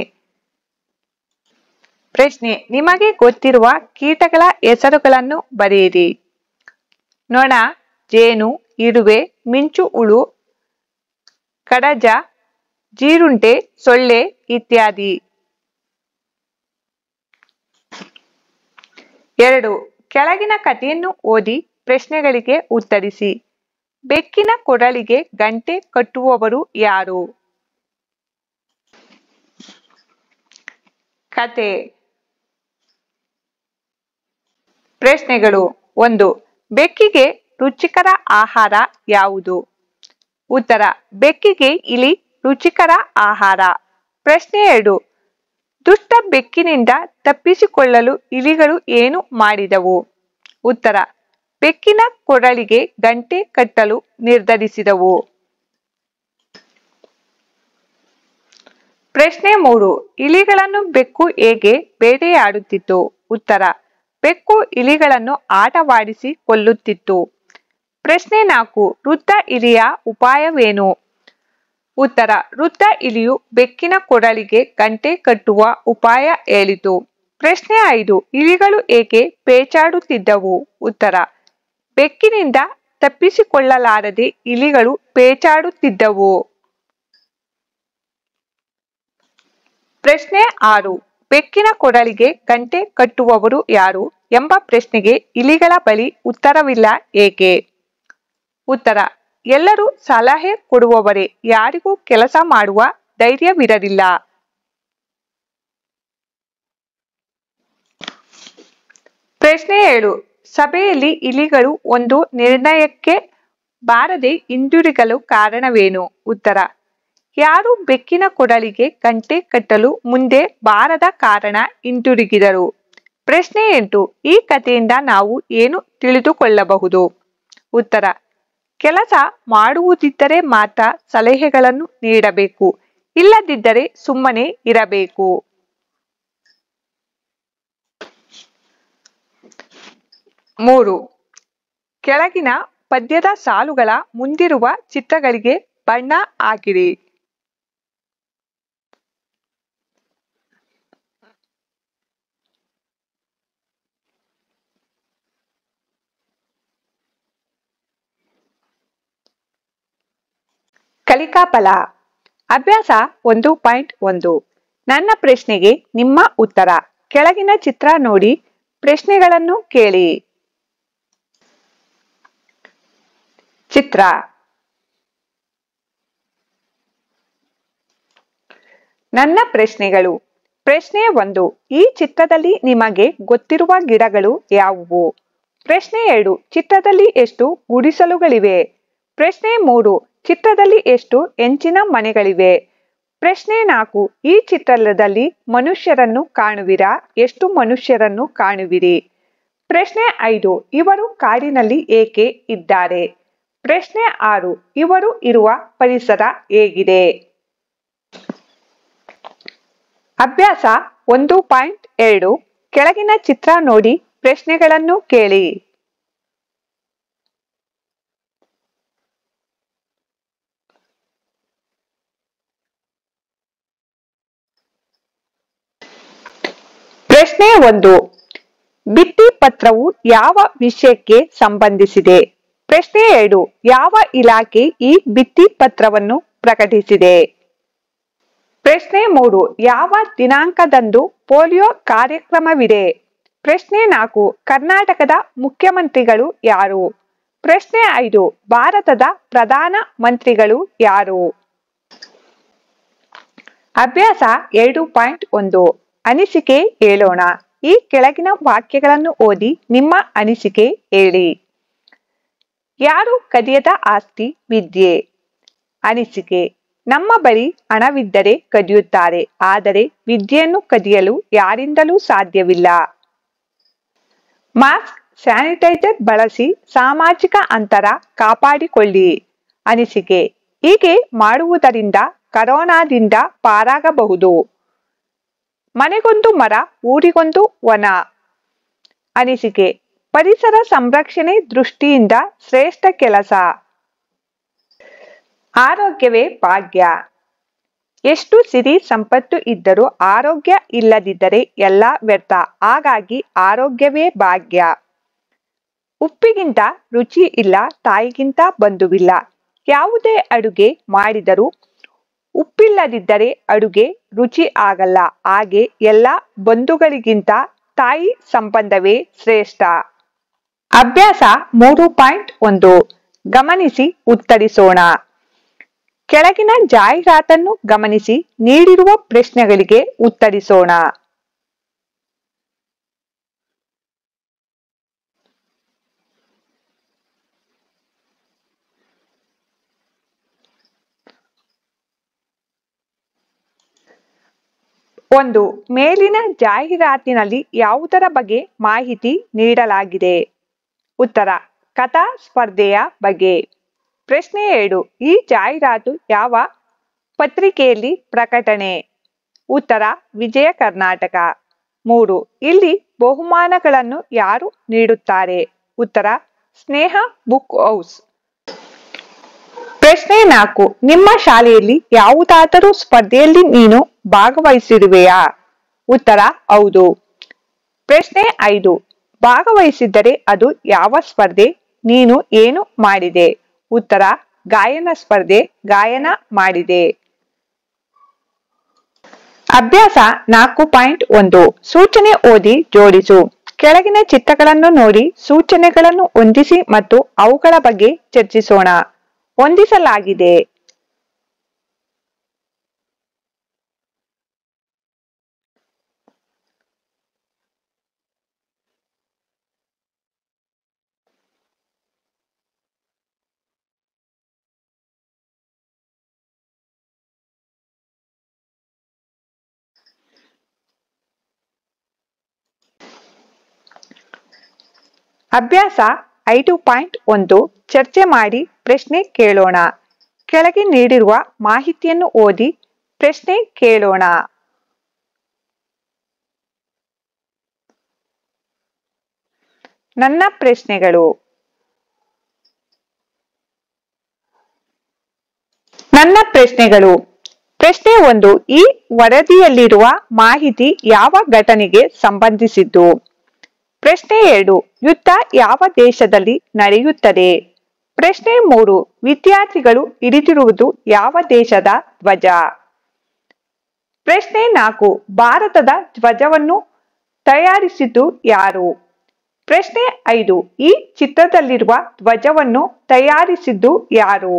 ಪ್ರಶ್ನೆ ನಿಮಗೆ ಗೊತ್ತಿರುವ ಕೀಟಗಳ ಹೆಸರುಗಳನ್ನು ಬರೆಯಿರಿ ನೊಣ ಜೇನು ಇರುವೆ ಮಿಂಚು ಹುಳು ಕಡಜ ಜೀರುಂಡೆ ಸೊಳ್ಳೆ ಇತ್ಯಾದಿ ಎರಡು ಕೆಳಗಿನ ಕಥೆಯನ್ನು ಓದಿ ಪ್ರಶ್ನೆಗಳಿಗೆ ಉತ್ತರಿಸಿ ಬೆಕ್ಕಿನ ಕೊರಳಿಗೆ ಗಂಟೆ ಕಟ್ಟುವವರು ಯಾರು ಕತೆ ಪ್ರಶ್ನೆಗಳು ಒಂದು ಬೆಕ್ಕಿಗೆ ರುಚಿಕರ ಆಹಾರ ಯಾವುದು ಉತ್ತರ ಬೆಕ್ಕಿಗೆ ಇಲಿ ರುಚಿಕರ ಆಹಾರ ಪ್ರಶ್ನೆ ಎರಡು ದುಷ್ಟ ಬೆಕ್ಕಿನಿಂದ ತಪ್ಪಿಸಿಕೊಳ್ಳಲು ಇಲಿಗಳು ಏನು ಮಾಡಿದವು ಉತ್ತರ ಬೆಕ್ಕಿನ ಕೊರಳಿಗೆ ಗಂಟೆ ಕಟ್ಟಲು ನಿರ್ಧರಿಸಿದವು ಪ್ರಶ್ನೆ ಮೂರು ಇಲಿಗಳನ್ನು ಬೆಕ್ಕು ಹೇಗೆ ಬೇಟೆಯಾಡುತ್ತಿತ್ತು ಉತ್ತರ ಬೆಕ್ಕು ಇಲಿಗಳನ್ನು ಆಟವಾಡಿಸಿ ಕೊಲ್ಲುತ್ತಿತ್ತು ಪ್ರಶ್ನೆ ನಾಲ್ಕು ವೃದ್ಧ ಇಲಿಯ ಉಪಾಯವೇನು ಉತ್ತರ ವೃದ್ಧ ಇಲಿಯು ಬೆಕ್ಕಿನ ಕೊರಳಿಗೆ ಗಂಟೆ ಕಟ್ಟುವ ಉಪಾಯ ಹೇಳಿತು ಪ್ರಶ್ನೆ ಐದು ಇಲಿಗಳು ಏಕೆ ಪೇಚಾಡುತ್ತಿದ್ದವು ಉತ್ತರ ಬೆಕ್ಕಿನಿಂದ ತಪ್ಪಿಸಿಕೊಳ್ಳಲಾರದೆ ಇಲಿಗಳು ಪೇಚಾಡುತ್ತಿದ್ದವು ಪ್ರಶ್ನೆ ಆರು ಬೆಕ್ಕಿನ ಕೊರಳಿಗೆ ಗಂಟೆ ಕಟ್ಟುವವರು ಯಾರು ಎಂಬ ಪ್ರಶ್ನೆಗೆ ಇಲಿಗಳ ಬಳಿ ಉತ್ತರವಿಲ್ಲ ಏಕೆ ಉತ್ತರ ಎಲ್ಲರೂ ಸಲಹೆ ಕೊಡುವವರೇ ಯಾರಿಗೂ ಕೆಲಸ ಮಾಡುವ ಧೈರ್ಯವಿರಲಿಲ್ಲ ಪ್ರಶ್ನೆ ಏಳು ಸಭೆಯಲ್ಲಿ ಇಲಿಗಳು ಒಂದು ನಿರ್ಣಯಕ್ಕೆ ಬಾರದೆ ಹಿಂದಿರುಗಲು ಕಾರಣವೇನು ಉತ್ತರ ಯಾರು ಬೆಕ್ಕಿನ ಕೊಡಲಿಗೆ ಗಂಟೆ ಕಟ್ಟಲು ಮುಂದೆ ಬಾರದ ಕಾರಣ ಹಿಂದಿರುಗಿದರು ಪ್ರಶ್ನೆ ಎಂಟು ಈ ಕಥೆಯಿಂದ ನಾವು ಏನು ತಿಳಿದುಕೊಳ್ಳಬಹುದು ಉತ್ತರ ಕೆಲಸ ಮಾಡುವುದಿದ್ದರೆ ಮಾತ್ರ ಸಲಹೆಗಳನ್ನು ನೀಡಬೇಕು ಇಲ್ಲದಿದ್ದರೆ ಸುಮ್ಮನೆ ಇರಬೇಕು ಮೂರು ಕೆಳಗಿನ ಪದ್ಯದ ಸಾಲುಗಳ ಮುಂದಿರುವ ಚಿತ್ರಗಳಿಗೆ ಬಣ್ಣ ಹಾಕಿರಿ ಕಲಿಕಾ ಫಲ ಅಭ್ಯಾಸ ಒಂದು ಪಾಯಿಂಟ್ ಒಂದು ನನ್ನ ಪ್ರಶ್ನೆಗೆ ನಿಮ್ಮ ಉತ್ತರ ಕೆಳಗಿನ ಚಿತ್ರ ನೋಡಿ ಪ್ರಶ್ನೆಗಳನ್ನು ಕೇಳಿ ಚಿತ್ರ ನನ್ನ ಪ್ರಶ್ನೆಗಳು ಪ್ರಶ್ನೆ ಒಂದು ಈ ಚಿತ್ರದಲ್ಲಿ ನಿಮಗೆ ಗೊತ್ತಿರುವ ಗಿಡಗಳು ಯಾವುವು ಪ್ರಶ್ನೆ ಎರಡು ಚಿತ್ರದಲ್ಲಿ ಎಷ್ಟು ಗುಡಿಸಲುಗಳಿವೆ ಪ್ರಶ್ನೆ ಮೂರು ಚಿತ್ರದಲ್ಲಿ ಎಷ್ಟು ಹೆಂಚಿನ ಮನೆಗಳಿವೆ ಪ್ರಶ್ನೆ ನಾಲ್ಕು ಈ ಚಿತ್ರದಲ್ಲಿ ಮನುಷ್ಯರನ್ನು ಕಾಣುವಿರಾ ಎಷ್ಟು ಮನುಷ್ಯರನ್ನು ಕಾಣುವಿರಿ ಪ್ರಶ್ನೆ ಐದು ಇವರು ಕಾಡಿನಲ್ಲಿ ಏಕೆ ಇದ್ದಾರೆ ಪ್ರಶ್ನೆ ಆರು ಇವರು ಇರುವ ಪರಿಸರ ಹೇಗಿದೆ ಅಭ್ಯಾಸ ಒಂದು ಪಾಯಿಂಟ್ ಎರಡು ಕೆಳಗಿನ ಚಿತ್ರ ನೋಡಿ ಪ್ರಶ್ನೆಗಳನ್ನು ಕೇಳಿ ಪ್ರಶ್ನೆ ಒಂದು ಭಿತ್ತಿ ಪತ್ರವು ಯಾವ ವಿಷಯಕ್ಕೆ ಸಂಬಂಧಿಸಿದೆ ಪ್ರಶ್ನೆ ಎರಡು ಯಾವ ಇಲಾಖೆ ಈ ಭಿತ್ತಿ ಪತ್ರವನ್ನು ಪ್ರಕಟಿಸಿದೆ ಪ್ರಶ್ನೆ ಮೂರು ಯಾವ ದಿನಾಂಕದಂದು ಪೋಲಿಯೋ ಕಾರ್ಯಕ್ರಮವಿದೆ ಪ್ರಶ್ನೆ ನಾಲ್ಕು ಕರ್ನಾಟಕದ ಮುಖ್ಯಮಂತ್ರಿಗಳು ಯಾರು ಪ್ರಶ್ನೆ ಐದು ಭಾರತದ ಪ್ರಧಾನ ಮಂತ್ರಿಗಳು ಯಾರು ಅಭ್ಯಾಸ ಎರಡು ಪಾಯಿಂಟ್ ಒಂದು ಅನಿಸಿಕೆ ಹೇಳೋಣ ಈ ಕೆಳಗಿನ ವಾಕ್ಯಗಳನ್ನು ಓದಿ ನಿಮ್ಮ ಅನಿಸಿಕೆ ಹೇಳಿ ಯಾರು ಕದಿಯದ ಆಸ್ತಿ ವಿದ್ಯೆ ಅನಿಸಿಕೆ ನಮ್ಮ ಬಳಿ ಹಣವಿದ್ದರೆ ಕದಿಯುತ್ತಾರೆ ಆದರೆ ವಿದ್ಯೆಯನ್ನು ಕದಿಯಲು ಯಾರಿಂದಲೂ ಸಾಧ್ಯವಿಲ್ಲ ಮಾಸ್ಕ್ ಸ್ಯಾನಿಟೈಸರ್ ಬಳಸಿ ಸಾಮಾಜಿಕ ಅಂತರ ಕಾಪಾಡಿಕೊಳ್ಳಿ ಅನಿಸಿಕೆ ಹೀಗೆ ಮಾಡುವುದರಿಂದ ಕರೋನಾದಿಂದ ಪಾರಾಗಬಹುದು ಮನೆಗೊಂದು ಮರ ಊರಿಗೊಂದು ವನ ಅನಿಸಿಕೆ ಪರಿಸರ ಸಂರಕ್ಷಣೆ ದೃಷ್ಟಿಯಿಂದ ಶ್ರೇಷ್ಠ ಕೆಲಸ ಆರೋಗ್ಯವೇ ಭಾಗ್ಯ ಎಷ್ಟು ಸಿರಿ ಸಂಪತ್ತು ಇದ್ದರೂ ಆರೋಗ್ಯ ಇಲ್ಲದಿದ್ದರೆ ಎಲ್ಲ ವ್ಯರ್ಥ ಹಾಗಾಗಿ ಆರೋಗ್ಯವೇ ಭಾಗ್ಯ ಉಪ್ಪಿಗಿಂತ ರುಚಿ ಇಲ್ಲ ತಾಯಿಗಿಂತ ಬಂಧುವಿಲ್ಲ ಯಾವುದೇ ಅಡುಗೆ ಮಾಡಿದರೂ ಉಪ್ಪಿಲ್ಲದಿದ್ದರೆ ಅಡುಗೆ ರುಚಿ ಆಗಲ್ಲ ಹಾಗೆ ಎಲ್ಲ ಬಂಧುಗಳಿಗಿಂತ ತಾಯಿ ಸಂಬಂಧವೇ ಶ್ರೇಷ್ಠ ಅಭ್ಯಾಸ ಮೂರು ಪಾಯಿಂಟ್ ಒಂದು ಗಮನಿಸಿ ಉತ್ತರಿಸೋಣ ಕೆಳಗಿನ ಜಾಹೀರಾತನ್ನು ಗಮನಿಸಿ ನೀಡಿರುವ ಪ್ರಶ್ನೆಗಳಿಗೆ ಉತ್ತರಿಸೋಣ ಒಂದು ಮೇಲಿನ ಜಾಹೀರಾತಿನಲ್ಲಿ ಯಾವುದರ ಬಗ್ಗೆ ಮಾಹಿತಿ ನೀಡಲಾಗಿದೆ ಉತ್ತರ ಕಥಾ ಸ್ಪರ್ಧೆಯ ಬಗ್ಗೆ ಪ್ರಶ್ನೆ ಎರಡು ಈ ಜಾಹೀರಾತು ಯಾವ ಪತ್ರಿಕೆಯಲ್ಲಿ ಪ್ರಕಟಣೆ ಉತ್ತರ ವಿಜಯ ಕರ್ನಾಟಕ ಮೂರು ಇಲ್ಲಿ ಬಹುಮಾನಗಳನ್ನು ಯಾರು ನೀಡುತ್ತಾರೆ ಉತ್ತರ ಸ್ನೇಹ ಬುಕ್ ಹೌಸ್ ಪ್ರಶ್ನೆ ನಾಲ್ಕು ನಿಮ್ಮ ಶಾಲೆಯಲ್ಲಿ ಯಾವುದಾದರೂ ಸ್ಪರ್ಧೆಯಲ್ಲಿ ನೀನು ಭಾಗವಹಿಸಿರುವೆಯಾ ಉತ್ತರ ಹೌದು ಪ್ರಶ್ನೆ ಐದು ಭಾಗವಹಿಸಿದ್ದರೆ ಅದು ಯಾವ ಸ್ಪರ್ಧೆ ನೀನು ಏನು ಮಾಡಿದೆ ಉತ್ತರ ಗಾಯನ ಸ್ಪರ್ಧೆ ಗಾಯನ ಮಾಡಿದೆ ಅಭ್ಯಾಸ ನಾಲ್ಕು ಪಾಯಿಂಟ್ ಒಂದು ಸೂಚನೆ ಓದಿ ಜೋಡಿಸು ಕೆಳಗಿನ ಚಿತ್ರಗಳನ್ನು ನೋಡಿ ಸೂಚನೆಗಳನ್ನು ಹೊಂದಿಸಿ ಮತ್ತು ಅವುಗಳ ಬಗ್ಗೆ ಚರ್ಚಿಸೋಣ ಹೊಂದಿಸಲಾಗಿದೆ ಅಭ್ಯಾಸ ಐದು ಪಾಯಿಂಟ್ ಒಂದು ಚರ್ಚೆ ಮಾಡಿ ಪ್ರಶ್ನೆ ಕೇಳೋಣ ಕೆಳಗೆ ನೀಡಿರುವ ಮಾಹಿತಿಯನ್ನು ಓದಿ ಪ್ರಶ್ನೆ ಕೇಳೋಣ ನನ್ನ ಪ್ರಶ್ನೆಗಳು ನನ್ನ ಪ್ರಶ್ನೆಗಳು ಪ್ರಶ್ನೆ ಒಂದು ಈ ವರದಿಯಲ್ಲಿರುವ ಮಾಹಿತಿ ಯಾವ ಘಟನೆಗೆ ಸಂಬಂಧಿಸಿದ್ದು ಪ್ರಶ್ನೆ ಎರಡು ಯುದ್ಧ ಯಾವ ದೇಶದಲ್ಲಿ ನಡೆಯುತ್ತದೆ ಪ್ರಶ್ನೆ ಮೂರು ವಿದ್ಯಾರ್ಥಿಗಳು ಹಿಡಿದಿರುವುದು ಯಾವ ದೇಶದ ಧ್ವಜ ಪ್ರಶ್ನೆ ನಾಲ್ಕು ಭಾರತದ ಧ್ವಜವನ್ನು ತಯಾರಿಸಿದ್ದು ಯಾರು ಪ್ರಶ್ನೆ ಐದು ಈ ಚಿತ್ರದಲ್ಲಿರುವ ಧ್ವಜವನ್ನು ತಯಾರಿಸಿದ್ದು ಯಾರು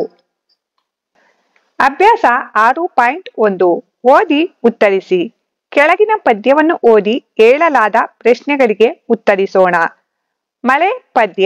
ಅಭ್ಯಾಸ ಆರು ಪಾಯಿಂಟ್ ಒಂದು ಓದಿ ಉತ್ತರಿಸಿ ಕೆಳಗಿನ ಪದ್ಯವನ್ನು ಓದಿ ಹೇಳಲಾದ ಪ್ರಶ್ನೆಗಳಿಗೆ ಉತ್ತರಿಸೋಣ ಮಳೆ ಪದ್ಯ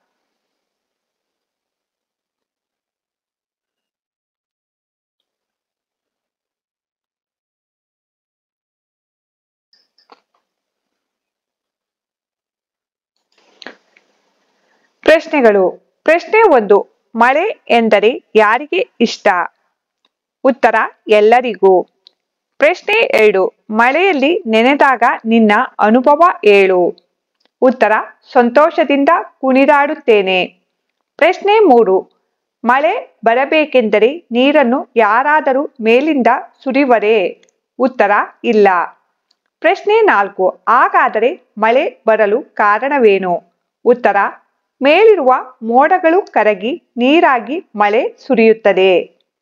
ಪ್ರಶ್ನೆಗಳು ಪ್ರಶ್ನೆ ಒಂದು ಮಳೆ ಎಂದರೆ ಯಾರಿಗೆ ಇಷ್ಟ ಉತ್ತರ ಎಲ್ಲರಿಗೂ ಪ್ರಶ್ನೆ ಎರಡು ಮಳೆಯಲ್ಲಿ ನೆನೆದಾಗ ನಿನ್ನ ಅನುಭವ ಹೇಳು ಉತ್ತರ ಸಂತೋಷದಿಂದ ಕುಣಿದಾಡುತ್ತೇನೆ ಪ್ರಶ್ನೆ ಮೂರು ಮಳೆ ಬರಬೇಕೆಂದರೆ ನೀರನ್ನು ಯಾರಾದರೂ ಮೇಲಿಂದ ಸುರಿವರೇ ಉತ್ತರ ಇಲ್ಲ ಪ್ರಶ್ನೆ ನಾಲ್ಕು ಹಾಗಾದರೆ ಮಳೆ ಬರಲು ಕಾರಣವೇನು ಉತ್ತರ ಮೇಲಿರುವ ಮೋಡಗಳು ಕರಗಿ ನೀರಾಗಿ ಮಳೆ ಸುರಿಯುತ್ತದೆ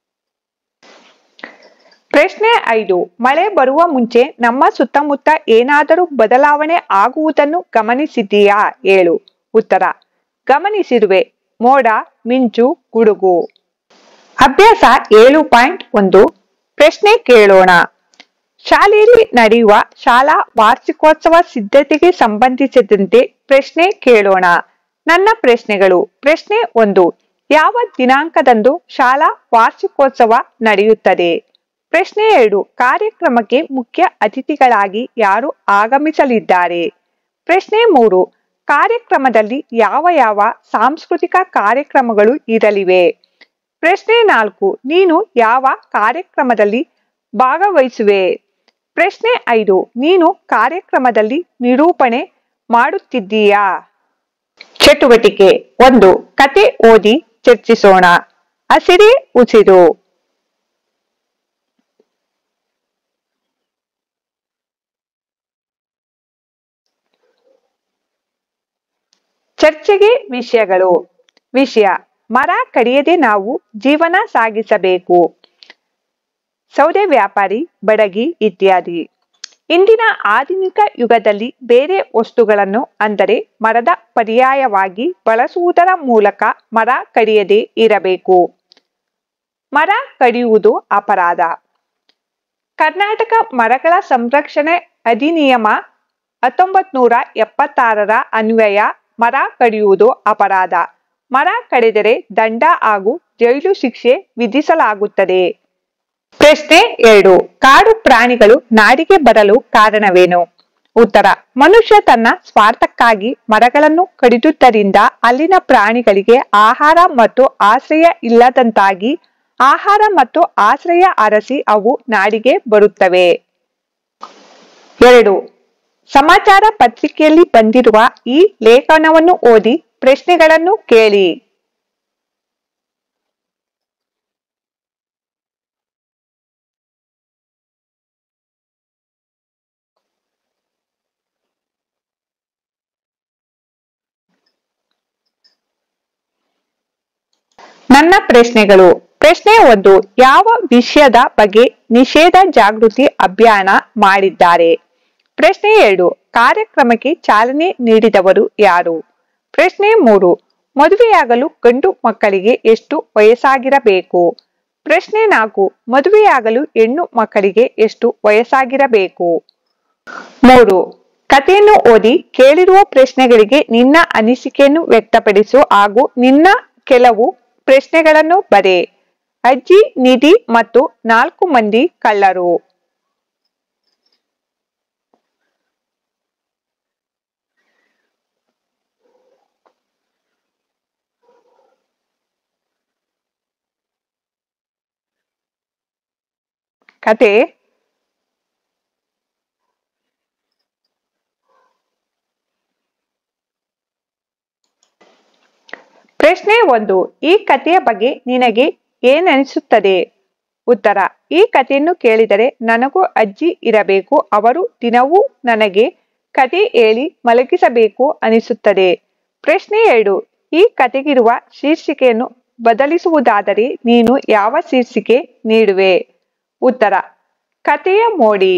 ಪ್ರಶ್ನೆ ಐದು ಮಳೆ ಬರುವ ಮುಂಚೆ ನಮ್ಮ ಸುತ್ತಮುತ್ತ ಏನಾದರೂ ಬದಲಾವಣೆ ಆಗುವುದನ್ನು ಗಮನಿಸಿದ್ದೀಯಾ ಹೇಳು ಉತ್ತರ ಗಮನಿಸಿರುವೆ ಮೋಡ ಮಿಂಚು ಗುಡುಗು ಅಭ್ಯಾಸ ಏಳು ಪಾಯಿಂಟ್ ಒಂದು ಪ್ರಶ್ನೆ ಕೇಳೋಣ ಶಾಲೆಯಲ್ಲಿ ನಡೆಯುವ ಶಾಲಾ ವಾರ್ಷಿಕೋತ್ಸವ ಸಿದ್ಧತೆಗೆ ಸಂಬಂಧಿಸಿದಂತೆ ಪ್ರಶ್ನೆ ಕೇಳೋಣ ನನ್ನ ಪ್ರಶ್ನೆಗಳು ಪ್ರಶ್ನೆ ಒಂದು ಯಾವ ದಿನಾಂಕದಂದು ಶಾಲಾ ವಾರ್ಷಿಕೋತ್ಸವ ನಡೆಯುತ್ತದೆ ಪ್ರಶ್ನೆ ಎರಡು ಕಾರ್ಯಕ್ರಮಕ್ಕೆ ಮುಖ್ಯ ಅತಿಥಿಗಳಾಗಿ ಯಾರು ಆಗಮಿಸಲಿದ್ದಾರೆ ಪ್ರಶ್ನೆ ಮೂರು ಕಾರ್ಯಕ್ರಮದಲ್ಲಿ ಯಾವ ಯಾವ ಸಾಂಸ್ಕೃತಿಕ ಕಾರ್ಯಕ್ರಮಗಳು ಇರಲಿವೆ ಪ್ರಶ್ನೆ ನಾಲ್ಕು ನೀನು ಯಾವ ಕಾರ್ಯಕ್ರಮದಲ್ಲಿ ಭಾಗವಹಿಸುವೆ ಪ್ರಶ್ನೆ ಐದು ನೀನು ಕಾರ್ಯಕ್ರಮದಲ್ಲಿ ನಿರೂಪಣೆ ಮಾಡುತ್ತಿದ್ದೀಯಾ ಚಟುವಟಿಕೆ ಒಂದು ಕತೆ ಓದಿ ಚರ್ಚಿಸೋಣ ಹಸಿರೇ ಉಸಿರು ಚರ್ಚೆಗೆ ವಿಷಯಗಳು ವಿಷಯ ಮರ ಕಡಿಯದೆ ನಾವು ಜೀವನ ಸಾಗಿಸಬೇಕು ಸೌದೆ ವ್ಯಾಪಾರಿ ಬಡಗಿ ಇತ್ಯಾದಿ ಇಂದಿನ ಆಧುನಿಕ ಯುಗದಲ್ಲಿ ಬೇರೆ ವಸ್ತುಗಳನ್ನು ಅಂದರೆ ಮರದ ಪರ್ಯಾಯವಾಗಿ ಬಳಸುವುದರ ಮೂಲಕ ಮರ ಕಡಿಯದೆ ಇರಬೇಕು ಮರ ಕಡಿಯುವುದು ಅಪರಾಧ ಕರ್ನಾಟಕ ಮರಗಳ ಸಂರಕ್ಷಣೆ ಅಧಿನಿಯಮ ಹತ್ತೊಂಬತ್ ನೂರ ಎಪ್ಪತ್ತಾರರ ಅನ್ವಯ ಮರ ಕಡಿಯುವುದು ಅಪರಾಧ ಮರ ಕಡಿದರೆ ದಂಡ ಹಾಗೂ ಜೈಲು ಶಿಕ್ಷೆ ವಿಧಿಸಲಾಗುತ್ತದೆ ಪ್ರಶ್ನೆ ಎರಡು ಕಾಡು ಪ್ರಾಣಿಗಳು ನಾಡಿಗೆ ಬರಲು ಕಾರಣವೇನು ಉತ್ತರ ಮನುಷ್ಯ ತನ್ನ ಸ್ವಾರ್ಥಕ್ಕಾಗಿ ಮರಗಳನ್ನು ಕಡಿದುದರಿಂದ ಅಲ್ಲಿನ ಪ್ರಾಣಿಗಳಿಗೆ ಆಹಾರ ಮತ್ತು ಆಶ್ರಯ ಇಲ್ಲದಂತಾಗಿ ಆಹಾರ ಮತ್ತು ಆಶ್ರಯ ಅರಸಿ ಅವು ನಾಡಿಗೆ ಬರುತ್ತವೆ ಎರಡು ಸಮಾಚಾರ ಪತ್ರಿಕೆಯಲ್ಲಿ ಬಂದಿರುವ ಈ ಲೇಖನವನ್ನು ಓದಿ ಪ್ರಶ್ನೆಗಳನ್ನು ಕೇಳಿ ನನ್ನ ಪ್ರಶ್ನೆಗಳು ಪ್ರಶ್ನೆ ಒಂದು ಯಾವ ವಿಷಯದ ಬಗ್ಗೆ ನಿಷೇಧ ಜಾಗೃತಿ ಅಭಿಯಾನ ಮಾಡಿದ್ದಾರೆ ಪ್ರಶ್ನೆ ಎರಡು ಕಾರ್ಯಕ್ರಮಕ್ಕೆ ಚಾಲನೆ ನೀಡಿದವರು ಯಾರು ಪ್ರಶ್ನೆ ಮೂರು ಮದುವೆಯಾಗಲು ಗಂಡು ಮಕ್ಕಳಿಗೆ ಎಷ್ಟು ವಯಸ್ಸಾಗಿರಬೇಕು ಪ್ರಶ್ನೆ ನಾಲ್ಕು ಮದುವೆಯಾಗಲು ಹೆಣ್ಣು ಮಕ್ಕಳಿಗೆ ಎಷ್ಟು ವಯಸ್ಸಾಗಿರಬೇಕು ಮೂರು ಕಥೆಯನ್ನು ಓದಿ ಕೇಳಿರುವ ಪ್ರಶ್ನೆಗಳಿಗೆ ನಿನ್ನ ಅನಿಸಿಕೆಯನ್ನು ವ್ಯಕ್ತಪಡಿಸು ಹಾಗೂ ನಿನ್ನ ಕೆಲವು ಪ್ರಶ್ನೆಗಳನ್ನು ಬರೆ ಅಜ್ಜಿ ನಿಧಿ ಮತ್ತು ನಾಲ್ಕು ಮಂದಿ ಕಳ್ಳರು ಕತೆ ಪ್ರಶ್ನೆ ಒಂದು ಈ ಕಥೆಯ ಬಗ್ಗೆ ನಿನಗೆ ಏನನಿಸುತ್ತದೆ ಉತ್ತರ ಈ ಕಥೆಯನ್ನು ಕೇಳಿದರೆ ನನಗೂ ಅಜ್ಜಿ ಇರಬೇಕು ಅವರು ದಿನವೂ ನನಗೆ ಕತೆ ಹೇಳಿ ಮಲಗಿಸಬೇಕು ಅನಿಸುತ್ತದೆ ಪ್ರಶ್ನೆ ಎರಡು ಈ ಕಥೆಗಿರುವ ಶೀರ್ಷಿಕೆಯನ್ನು ಬದಲಿಸುವುದಾದರೆ ನೀನು ಯಾವ ಶೀರ್ಷಿಕೆ ನೀಡುವೆ ಉತ್ತರ ಕಥೆಯ ಮೋಡಿ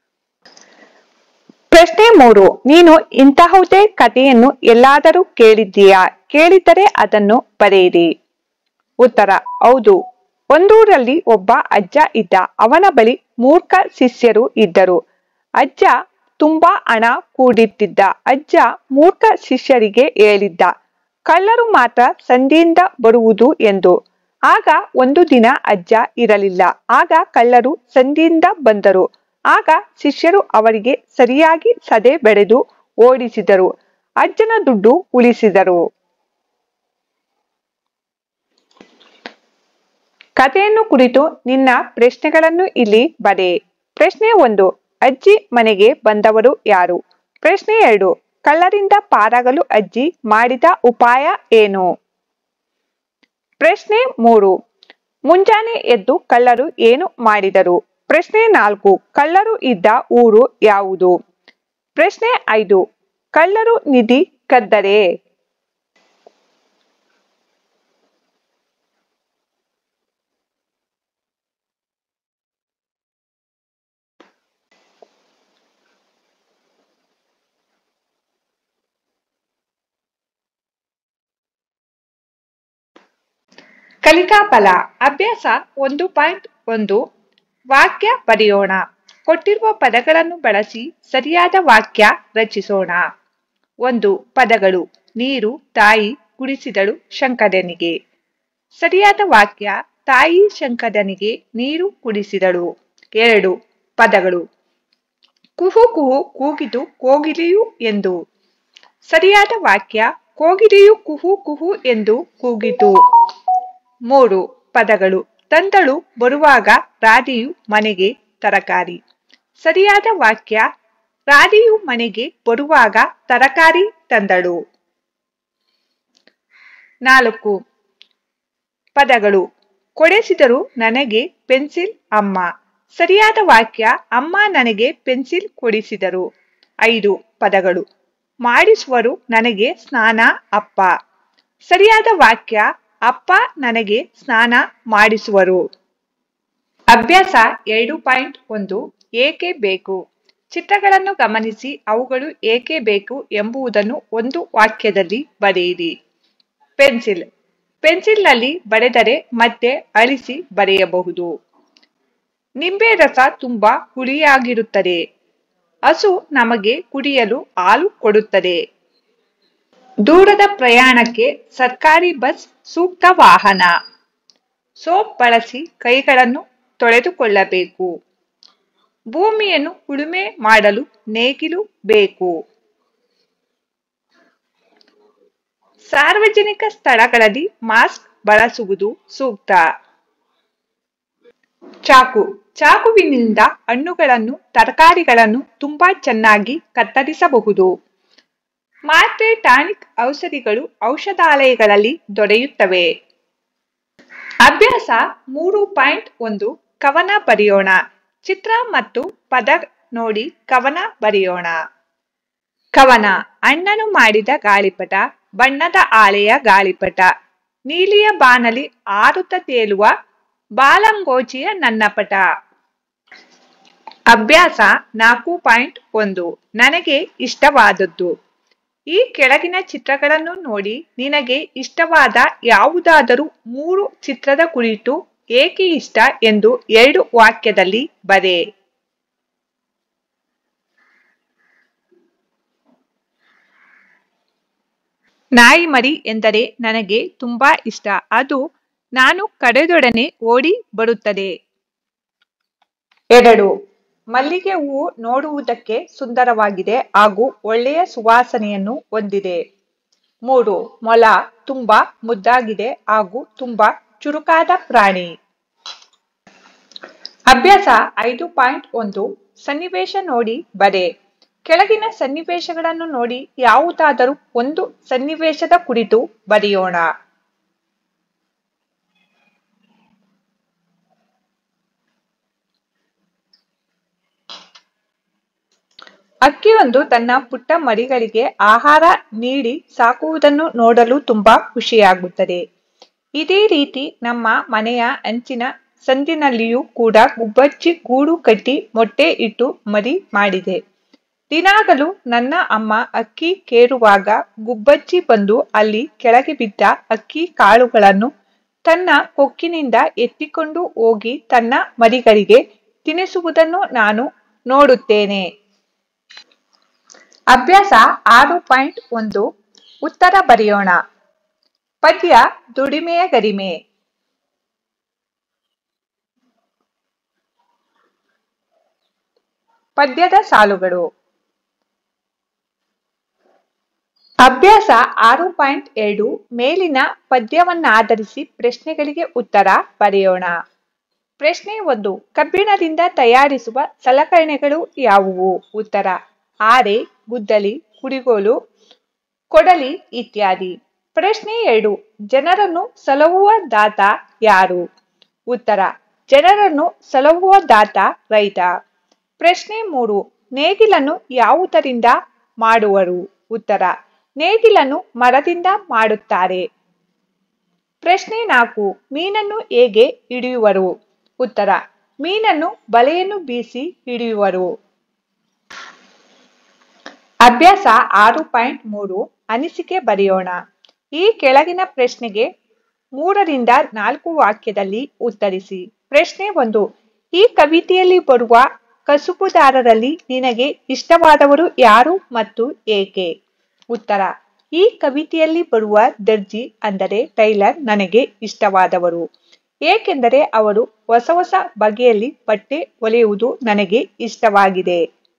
ಪ್ರಶ್ನೆ ಮೂರು ನೀನು ಇಂತಹುದೇ ಕಥೆಯನ್ನು ಎಲ್ಲಾದರೂ ಕೇಳಿದ್ದೀಯಾ ಕೇಳಿದ್ದರೆ ಅದನ್ನು ಬರೆಯಿರಿ ಉತ್ತರ ಹೌದು ಒಂದೂರಲ್ಲಿ ಒಬ್ಬ ಅಜ್ಜ ಇದ್ದ ಅವನ ಬಳಿ ಮೂರ್ಖ ಶಿಷ್ಯರು ಇದ್ದರು ಅಜ್ಜ ತುಂಬಾ ಹಣ ಕೂಡಿಟ್ಟಿದ್ದ ಅಜ್ಜ ಮೂರ್ಖ ಶಿಷ್ಯರಿಗೆ ಹೇಳಿದ್ದ ಕಳ್ಳರು ಮಾತ್ರ ಸಂಧಿಯಿಂದ ಬರುವುದು ಎಂದು ಆಗ ಒಂದು ದಿನ ಅಜ್ಜ ಇರಲಿಲ್ಲ ಆಗ ಕಳ್ಳರು ಸಂಧಿಯಿಂದ ಬಂದರು ಆಗ ಶಿಷ್ಯರು ಅವರಿಗೆ ಸರಿಯಾಗಿ ಸದೆ ಬೆಳೆದು ಓಡಿಸಿದರು ಅಜ್ಜನ ದುಡ್ಡು ಉಳಿಸಿದರು ಕಥೆಯನ್ನು ಕುರಿತು ನಿನ್ನ ಪ್ರಶ್ನೆಗಳನ್ನು ಇಲ್ಲಿ ಬರೆ ಪ್ರಶ್ನೆ ಒಂದು ಅಜ್ಜಿ ಮನೆಗೆ ಬಂದವರು ಯಾರು ಪ್ರಶ್ನೆ ಎರಡು ಕಳ್ಳರಿಂದ ಪಾರಾಗಲು ಅಜ್ಜಿ ಮಾಡಿದ ಉಪಾಯ ಏನು ಪ್ರಶ್ನೆ ಮೂರು ಮುಂಜಾನೆ ಎದ್ದು ಕಳ್ಳರು ಏನು ಮಾಡಿದರು ಪ್ರಶ್ನೆ ನಾಲ್ಕು ಕಳ್ಳರು ಇದ್ದ ಊರು ಯಾವುದು ಪ್ರಶ್ನೆ ಐದು ಕಳ್ಳರು ನಿಧಿ ಕದ್ದರೆ ಕಲಿಕಾ ಫಲ ಅಭ್ಯಾಸ ಒಂದು ಪಾಯಿಂಟ್ ಒಂದು ವಾಕ್ಯ ಬರೆಯೋಣ ಕೊಟ್ಟಿರುವ ಪದಗಳನ್ನು ಬಳಸಿ ಸರಿಯಾದ ವಾಕ್ಯ ರಚಿಸೋಣ ಒಂದು ಪದಗಳು ನೀರು ತಾಯಿ ಕುಡಿಸಿದಳು ಶಂಕರನಿಗೆ ಸರಿಯಾದ ವಾಕ್ಯ ತಾಯಿ ಶಂಕರನಿಗೆ ನೀರು ಕುಡಿಸಿದಳು ಎರಡು ಪದಗಳು ಕುಹು ಕುಹು ಕೂಗಿತು ಕೋಗಿಲೆಯು ಎಂದು ಸರಿಯಾದ ವಾಕ್ಯ ಕೋಗಿಲೆಯು ಕುಹು ಕುಹು ಎಂದು ಕೂಗಿತು ಮೂರು ಪದಗಳು ತಂದಳು ಬರುವಾಗ ರಾಧಿಯು ಮನೆಗೆ ತರಕಾರಿ ಸರಿಯಾದ ವಾಕ್ಯ ರಾಧಿಯು ಮನೆಗೆ ಬರುವಾಗ ತರಕಾರಿ ತಂದಳು ನಾಲ್ಕು ಪದಗಳು ಕೊಡಿಸಿದರು ನನಗೆ ಪೆನ್ಸಿಲ್ ಅಮ್ಮ ಸರಿಯಾದ ವಾಕ್ಯ ಅಮ್ಮ ನನಗೆ ಪೆನ್ಸಿಲ್ ಕೊಡಿಸಿದರು ಐದು ಪದಗಳು ಮಾಡಿಸುವರು ನನಗೆ ಸ್ನಾನ ಅಪ್ಪ ಸರಿಯಾದ ವಾಕ್ಯ ಅಪ್ಪ ನನಗೆ ಸ್ನಾನ ಮಾಡಿಸುವರು ಅಭ್ಯಾಸ ಎರಡು ಪಾಯಿಂಟ್ ಒಂದು ಏಕೆ ಬೇಕು ಚಿತ್ರಗಳನ್ನು ಗಮನಿಸಿ ಅವುಗಳು ಏಕೆ ಬೇಕು ಎಂಬುದನ್ನು ಒಂದು ವಾಕ್ಯದಲ್ಲಿ ಬರೆಯಿರಿ ಪೆನ್ಸಿಲ್ ಪೆನ್ಸಿಲ್ನಲ್ಲಿ ಬರೆದರೆ ಮತ್ತೆ ಅಳಿಸಿ ಬರೆಯಬಹುದು ನಿಂಬೆ ರಸ ತುಂಬಾ ಹುಳಿಯಾಗಿರುತ್ತದೆ ಹಸು ನಮಗೆ ಕುಡಿಯಲು ಹಾಲು ಕೊಡುತ್ತದೆ ದೂರದ ಪ್ರಯಾಣಕ್ಕೆ ಸರ್ಕಾರಿ ಬಸ್ ಸೂಕ್ತ ವಾಹನ ಸೋಪ್ ಬಳಸಿ ಕೈಗಳನ್ನು ತೊಳೆದುಕೊಳ್ಳಬೇಕು ಭೂಮಿಯನ್ನು ಉಳುಮೆ ಮಾಡಲು ನೇಗಿಲು ಬೇಕು ಸಾರ್ವಜನಿಕ ಸ್ಥಳಗಳಲ್ಲಿ ಮಾಸ್ಕ್ ಬಳಸುವುದು ಸೂಕ್ತ ಚಾಕು ಚಾಕುವಿನಿಂದ ಹಣ್ಣುಗಳನ್ನು ತರಕಾರಿಗಳನ್ನು ತುಂಬಾ ಚೆನ್ನಾಗಿ ಕತ್ತರಿಸಬಹುದು ಮಾತ್ರೆ ಟಾನಿಕ್ ಔಷಧಿಗಳು ಔಷಧಾಲಯಗಳಲ್ಲಿ ದೊರೆಯುತ್ತವೆ ಅಭ್ಯಾಸ ಮೂರು ಪಾಯಿಂಟ್ ಒಂದು ಕವನ ಬರೆಯೋಣ ಚಿತ್ರ ಮತ್ತು ಪದ ನೋಡಿ ಕವನ ಬರೆಯೋಣ ಕವನ ಅಣ್ಣನು ಮಾಡಿದ ಗಾಳಿಪಟ ಬಣ್ಣದ ಆಲೆಯ ಗಾಳಿಪಟ ನೀಲಿಯ ಬಾನಲಿ ಆರುತ್ತ ತೇಲುವ ಬಾಲಂಗೋಚಿಯ ನನ್ನ ಪಟ ಅಭ್ಯಾಸ ನಾಲ್ಕು ಪಾಯಿಂಟ್ ಒಂದು ನನಗೆ ಇಷ್ಟವಾದದ್ದು ಈ ಕೆಳಗಿನ ಚಿತ್ರಗಳನ್ನು ನೋಡಿ ನಿನಗೆ ಇಷ್ಟವಾದ ಯಾವುದಾದರೂ ಮೂರು ಚಿತ್ರದ ಕುರಿತು ಏಕೆ ಇಷ್ಟ ಎಂದು ಎರಡು ವಾಕ್ಯದಲ್ಲಿ ಬರೆ ನಾಯಿ ಮರಿ ಎಂದರೆ ನನಗೆ ತುಂಬಾ ಇಷ್ಟ ಅದು ನಾನು ಕರೆದೊಡನೆ ಓಡಿ ಬರುತ್ತದೆ ಎರಡು ಮಲ್ಲಿಗೆ ಹೂವು ನೋಡುವುದಕ್ಕೆ ಸುಂದರವಾಗಿದೆ ಹಾಗೂ ಒಳ್ಳೆಯ ಸುವಾಸನೆಯನ್ನು ಹೊಂದಿದೆ ಮೂರು ಮೊಲ ತುಂಬಾ ಮುದ್ದಾಗಿದೆ ಹಾಗೂ ತುಂಬಾ ಚುರುಕಾದ ಪ್ರಾಣಿ ಅಭ್ಯಾಸ ಐದು ಪಾಯಿಂಟ್ ಒಂದು ಸನ್ನಿವೇಶ ನೋಡಿ ಬರೆ ಕೆಳಗಿನ ಸನ್ನಿವೇಶಗಳನ್ನು ನೋಡಿ ಯಾವುದಾದರೂ ಒಂದು ಸನ್ನಿವೇಶದ ಕುರಿತು ಬರೆಯೋಣ ಅಕ್ಕಿಯೊಂದು ತನ್ನ ಪುಟ್ಟ ಮರಿಗಳಿಗೆ ಆಹಾರ ನೀಡಿ ಸಾಕುವುದನ್ನು ನೋಡಲು ತುಂಬಾ ಖುಷಿಯಾಗುತ್ತದೆ ಇದೇ ರೀತಿ ನಮ್ಮ ಮನೆಯ ಅಂಚಿನ ಸಂದಿನಲ್ಲಿಯೂ ಕೂಡ ಗುಬ್ಬಚ್ಚಿ ಗೂಡು ಕಟ್ಟಿ ಮೊಟ್ಟೆ ಇಟ್ಟು ಮರಿ ಮಾಡಿದೆ ದಿನಾಗಲೂ ನನ್ನ ಅಮ್ಮ ಅಕ್ಕಿ ಕೇರುವಾಗ ಗುಬ್ಬಚ್ಚಿ ಬಂದು ಅಲ್ಲಿ ಕೆಳಗೆ ಬಿದ್ದ ಅಕ್ಕಿ ಕಾಳುಗಳನ್ನು ತನ್ನ ಕೊಕ್ಕಿನಿಂದ ಎತ್ತಿಕೊಂಡು ಹೋಗಿ ತನ್ನ ಮರಿಗಳಿಗೆ ತಿನ್ನಿಸುವುದನ್ನು ನಾನು ನೋಡುತ್ತೇನೆ ಅಭ್ಯಾಸ ಆರು ಪಾಯಿಂಟ್ ಒಂದು ಉತ್ತರ ಬರೆಯೋಣ ಪದ್ಯ ದುಡಿಮೆಯ ಗರಿಮೆ ಪದ್ಯದ ಸಾಲುಗಳು ಅಭ್ಯಾಸ ಆರು ಪಾಯಿಂಟ್ ಎರಡು ಮೇಲಿನ ಪದ್ಯವನ್ನಾಧರಿಸಿ ಪ್ರಶ್ನೆಗಳಿಗೆ ಉತ್ತರ ಬರೆಯೋಣ ಪ್ರಶ್ನೆ ಒಂದು ಕಬ್ಬಿಣದಿಂದ ತಯಾರಿಸುವ ಸಲಕರಣೆಗಳು ಯಾವುವು ಉತ್ತರ ಆರೆ ಗುದ್ದಲಿ ಕುಡಿಗೋಲು ಕೊಡಲಿ ಇತ್ಯಾದಿ ಪ್ರಶ್ನೆ ಎರಡು ಜನರನ್ನು ಸಲಹುವ ದಾತ ಯಾರು ಉತ್ತರ ಜನರನ್ನು ಸಲಹುವ ದಾತ ರೈತ ಪ್ರಶ್ನೆ ಮೂರು ನೇಗಿಲನ್ನು ಯಾವುದರಿಂದ ಮಾಡುವರು ಉತ್ತರ ನೇಗಿಲನ್ನು ಮರದಿಂದ ಮಾಡುತ್ತಾರೆ ಪ್ರಶ್ನೆ ನಾಲ್ಕು ಮೀನನ್ನು ಹೇಗೆ ಹಿಡಿಯುವರು ಉತ್ತರ ಮೀನನ್ನು ಬಲೆಯನ್ನು ಬೀಸಿ ಹಿಡಿಯುವರು ಅಭ್ಯಾಸ ಆರು ಪಾಯಿಂಟ್ ಮೂರು ಅನಿಸಿಕೆ ಬರೆಯೋಣ ಈ ಕೆಳಗಿನ ಪ್ರಶ್ನೆಗೆ ಮೂರರಿಂದ ನಾಲ್ಕು ವಾಕ್ಯದಲ್ಲಿ ಉತ್ತರಿಸಿ ಪ್ರಶ್ನೆ ಒಂದು ಈ ಕವಿತೆಯಲ್ಲಿ ಬರುವ ಕಸುಬುದಾರರಲ್ಲಿ ನಿನಗೆ ಇಷ್ಟವಾದವರು ಯಾರು ಮತ್ತು ಏಕೆ ಉತ್ತರ ಈ ಕವಿತೆಯಲ್ಲಿ ಬರುವ ದರ್ಜಿ ಅಂದರೆ ಟೈಲರ್ ನನಗೆ ಇಷ್ಟವಾದವರು ಏಕೆಂದರೆ ಅವರು ಹೊಸ ಹೊಸ ಬಗೆಯಲ್ಲಿ ಬಟ್ಟೆ ಹೊಲೆಯುವುದು ನನಗೆ ಇಷ್ಟವಾಗಿದೆ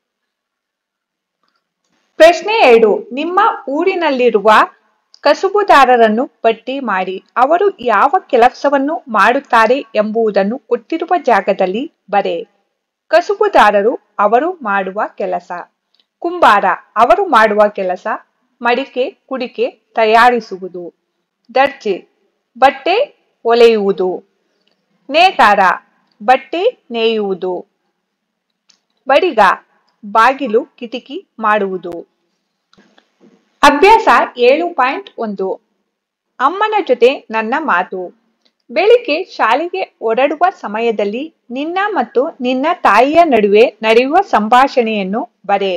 ಪ್ರಶ್ನೆ ಎರಡು ನಿಮ್ಮ ಊರಿನಲ್ಲಿರುವ ಕಸುಬುದಾರರನ್ನು ಪಟ್ಟಿ ಮಾಡಿ ಅವರು ಯಾವ ಕೆಲಸವನ್ನು ಮಾಡುತ್ತಾರೆ ಎಂಬುದನ್ನು ಕೊಟ್ಟಿರುವ ಜಾಗದಲ್ಲಿ ಬರೆ ಕಸುಬುದಾರರು ಅವರು ಮಾಡುವ ಕೆಲಸ ಕುಂಬಾರ ಅವರು ಮಾಡುವ ಕೆಲಸ ಮಡಿಕೆ ಕುಡಿಕೆ ತಯಾರಿಸುವುದು ದರ್ಜಿ ಬಟ್ಟೆ ಹೊಲೆಯುವುದು ನೇಕಾರ ಬಟ್ಟೆ ನೇಯುವುದು ಬಡಿಗ ಬಾಗಿಲು ಕಿಟಕಿ ಮಾಡುವುದು ಅಭ್ಯಾಸ ಏಳು ಪಾಯಿಂಟ್ ಒಂದು ಅಮ್ಮನ ಜೊತೆ ನನ್ನ ಮಾತು ಬೆಳಿಗ್ಗೆ ಶಾಲೆಗೆ ಹೊರಡುವ ಸಮಯದಲ್ಲಿ ನಿನ್ನ ಮತ್ತು ನಿನ್ನ ತಾಯಿಯ ನಡುವೆ ನಡೆಯುವ ಸಂಭಾಷಣೆಯನ್ನು ಬರೆ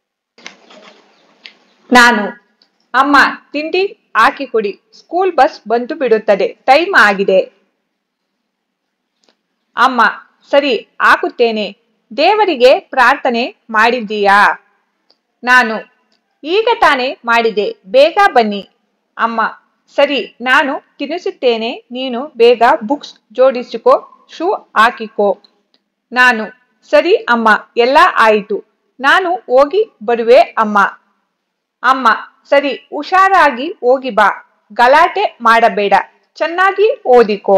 ನಾನು ಅಮ್ಮ ತಿಂಡಿ ಹಾಕಿಕೊಡಿ ಸ್ಕೂಲ್ ಬಸ್ ಬಂದು ಬಿಡುತ್ತದೆ ಟೈಮ್ ಆಗಿದೆ ಅಮ್ಮ ಸರಿ ಹಾಕುತ್ತೇನೆ ದೇವರಿಗೆ ಪ್ರಾರ್ಥನೆ ಮಾಡಿದ್ದೀಯಾ ನಾನು ಈಗ ತಾನೇ ಮಾಡಿದೆ ಬೇಗ ಬನ್ನಿ ಅಮ್ಮ ಸರಿ ನಾನು ತಿನ್ನಿಸುತ್ತೇನೆ ನೀನು ಬೇಗ ಬುಕ್ಸ್ ಜೋಡಿಸಿಕೋ ಶೂ ಹಾಕಿಕೋ ನಾನು ಸರಿ ಅಮ್ಮ ಎಲ್ಲ ಆಯಿತು ನಾನು ಹೋಗಿ ಬರುವೆ ಅಮ್ಮ ಅಮ್ಮ ಸರಿ ಹುಷಾರಾಗಿ ಹೋಗಿ ಬಾ ಗಲಾಟೆ ಮಾಡಬೇಡ ಚೆನ್ನಾಗಿ ಓದಿಕೋ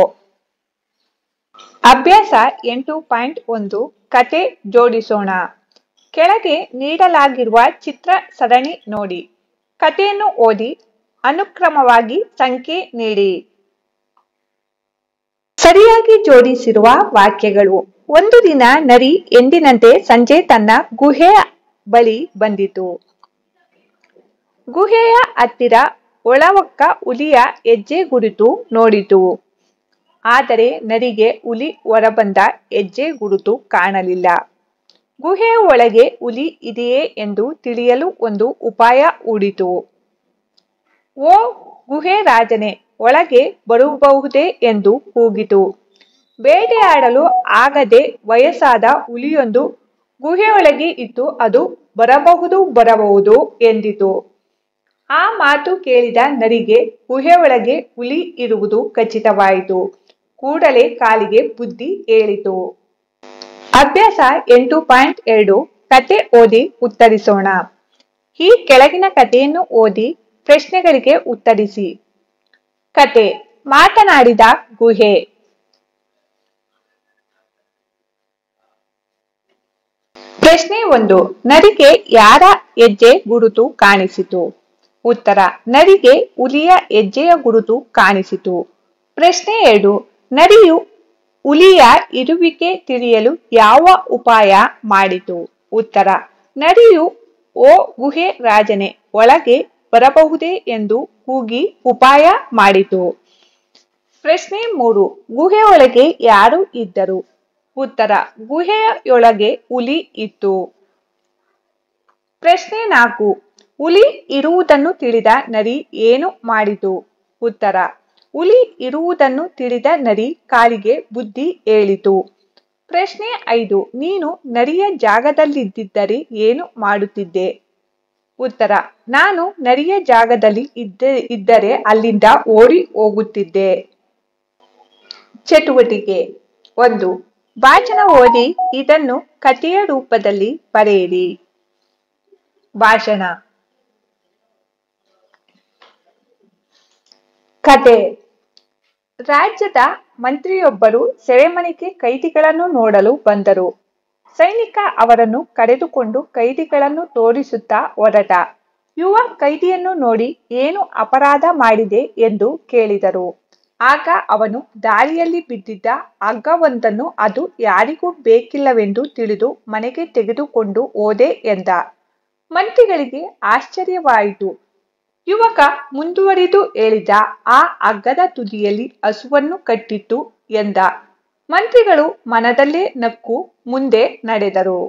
ಅಭ್ಯಾಸ ಎಂಟು ಪಾಯಿಂಟ್ ಒಂದು ಕತೆ ಜೋಡಿಸೋಣ ಕೆಳಗೆ ನೀಡಲಾಗಿರುವ ಚಿತ್ರ ಸರಣಿ ನೋಡಿ ಕಥೆಯನ್ನು ಓದಿ ಅನುಕ್ರಮವಾಗಿ ಸಂಖ್ಯೆ ನೀಡಿ ಸರಿಯಾಗಿ ಜೋಡಿಸಿರುವ ವಾಕ್ಯಗಳು ಒಂದು ದಿನ ನರಿ ಎಂದಿನಂತೆ ಸಂಜೆ ತನ್ನ ಗುಹೆಯ ಬಳಿ ಬಂದಿತು ಗುಹೆಯ ಹತ್ತಿರ ಒಳವಕ್ಕ ಹುಲಿಯ ಹೆಜ್ಜೆ ಗುರುತು ನೋಡಿತು ಆದರೆ ನರಿಗೆ ಹುಲಿ ಹೊರಬಂದ ಹೆಜ್ಜೆ ಗುರುತು ಕಾಣಲಿಲ್ಲ ಗುಹೆಯ ಒಳಗೆ ಹುಲಿ ಇದೆಯೇ ಎಂದು ತಿಳಿಯಲು ಒಂದು ಉಪಾಯ ಹೂಡಿತು ಓ ಗುಹೆ ರಾಜನೇ ಒಳಗೆ ಬರಬಹುದೇ ಎಂದು ಕೂಗಿತು ಬೇಟೆಯಾಡಲು ಆಗದೆ ವಯಸ್ಸಾದ ಹುಲಿಯೊಂದು ಗುಹೆಯೊಳಗೆ ಇತ್ತು ಅದು ಬರಬಹುದು ಬರಬಹುದು ಎಂದಿತು ಆ ಮಾತು ಕೇಳಿದ ನರಿಗೆ ಗುಹೆಯೊಳಗೆ ಹುಲಿ ಇರುವುದು ಖಚಿತವಾಯಿತು ಕೂಡಲೇ ಕಾಲಿಗೆ ಬುದ್ಧಿ ಹೇಳಿತು ಅಭ್ಯಾಸ ಎಂಟು ಪಾಯಿಂಟ್ ಎರಡು ಕತೆ ಓದಿ ಉತ್ತರಿಸೋಣ ಈ ಕೆಳಗಿನ ಕಥೆಯನ್ನು ಓದಿ ಪ್ರಶ್ನೆಗಳಿಗೆ ಉತ್ತರಿಸಿ ಕತೆ ಮಾತನಾಡಿದ ಗುಹೆ ಪ್ರಶ್ನೆ ಒಂದು ನರಿಗೆ ಯಾರ ಹೆಜ್ಜೆ ಗುರುತು ಕಾಣಿಸಿತು ಉತ್ತರ ನರಿಗೆ ಹುಲಿಯ ಹೆಜ್ಜೆಯ ಗುರುತು ಕಾಣಿಸಿತು ಪ್ರಶ್ನೆ ಎರಡು ನರಿಯು ಹುಲಿಯ ಇರುವಿಕೆ ತಿಳಿಯಲು ಯಾವ ಉಪಾಯ ಮಾಡಿತು ಉತ್ತರ ನರಿಯು ಓ ಗುಹೆ ರಾಜನೇ ಒಳಗೆ ಬರಬಹುದೇ ಎಂದು ಕೂಗಿ ಉಪಾಯ ಮಾಡಿತು ಪ್ರಶ್ನೆ ಮೂರು ಗುಹೆಯೊಳಗೆ ಯಾರು ಇದ್ದರು ಉತ್ತರ ಗುಹೆಯೊಳಗೆ ಹುಲಿ ಇತ್ತು ಪ್ರಶ್ನೆ ನಾಲ್ಕು ಹುಲಿ ಇರುವುದನ್ನು ತಿಳಿದ ನರಿ ಏನು ಮಾಡಿತು ಉತ್ತರ ಹುಲಿ ಇರುವುದನ್ನು ತಿಳಿದ ನರಿ ಕಾಲಿಗೆ ಬುದ್ಧಿ ಹೇಳಿತು ಪ್ರಶ್ನೆ ಐದು ನೀನು ನರಿಯ ಜಾಗದಲ್ಲಿದ್ದರೆ ಏನು ಮಾಡುತ್ತಿದ್ದೆ ಉತ್ತರ ನಾನು ನರಿಯ ಜಾಗದಲ್ಲಿ ಇದ್ದ ಇದ್ದರೆ ಅಲ್ಲಿಂದ ಓಡಿ ಹೋಗುತ್ತಿದ್ದೆ ಚಟುವಟಿಕೆ ಒಂದು ಭಾಷಣ ಓದಿ ಇದನ್ನು ಕಥೆಯ ರೂಪದಲ್ಲಿ ಬರೆಯಿರಿ ಭಾಷಣ ಕತೆ ರಾಜ್ಯದ ಮಂತ್ರಿಯೊಬ್ಬರು ಸೆರೆಮನೆಗೆ ಕೈದಿಗಳನ್ನು ನೋಡಲು ಬಂದರು ಸೈನಿಕ ಅವರನ್ನು ಕರೆದುಕೊಂಡು ಕೈದಿಗಳನ್ನು ತೋರಿಸುತ್ತಾ ಹೊರಟ ಯುವ ಕೈದಿಯನ್ನು ನೋಡಿ ಏನು ಅಪರಾಧ ಮಾಡಿದೆ ಎಂದು ಕೇಳಿದರು ಆಗ ಅವನು ದಾರಿಯಲ್ಲಿ ಬಿದ್ದಿದ್ದ ಹಗ್ಗವೊಂದನ್ನು ಅದು ಯಾರಿಗೂ ಬೇಕಿಲ್ಲವೆಂದು ತಿಳಿದು ಮನೆಗೆ ತೆಗೆದುಕೊಂಡು ಹೋದೆ ಎಂದ ಮಂತ್ರಿಗಳಿಗೆ ಆಶ್ಚರ್ಯವಾಯಿತು ಯುವಕ ಮುಂದುವರಿದು ಹೇಳಿದ ಆ ಹಗ್ಗದ ತುದಿಯಲ್ಲಿ ಹಸುವನ್ನು ಕಟ್ಟಿತ್ತು ಎಂದ ಮಂತ್ರಿಗಳು ಮನದಲ್ಲೇ ನಕ್ಕು ಮುಂದೆ ನಡೆದರು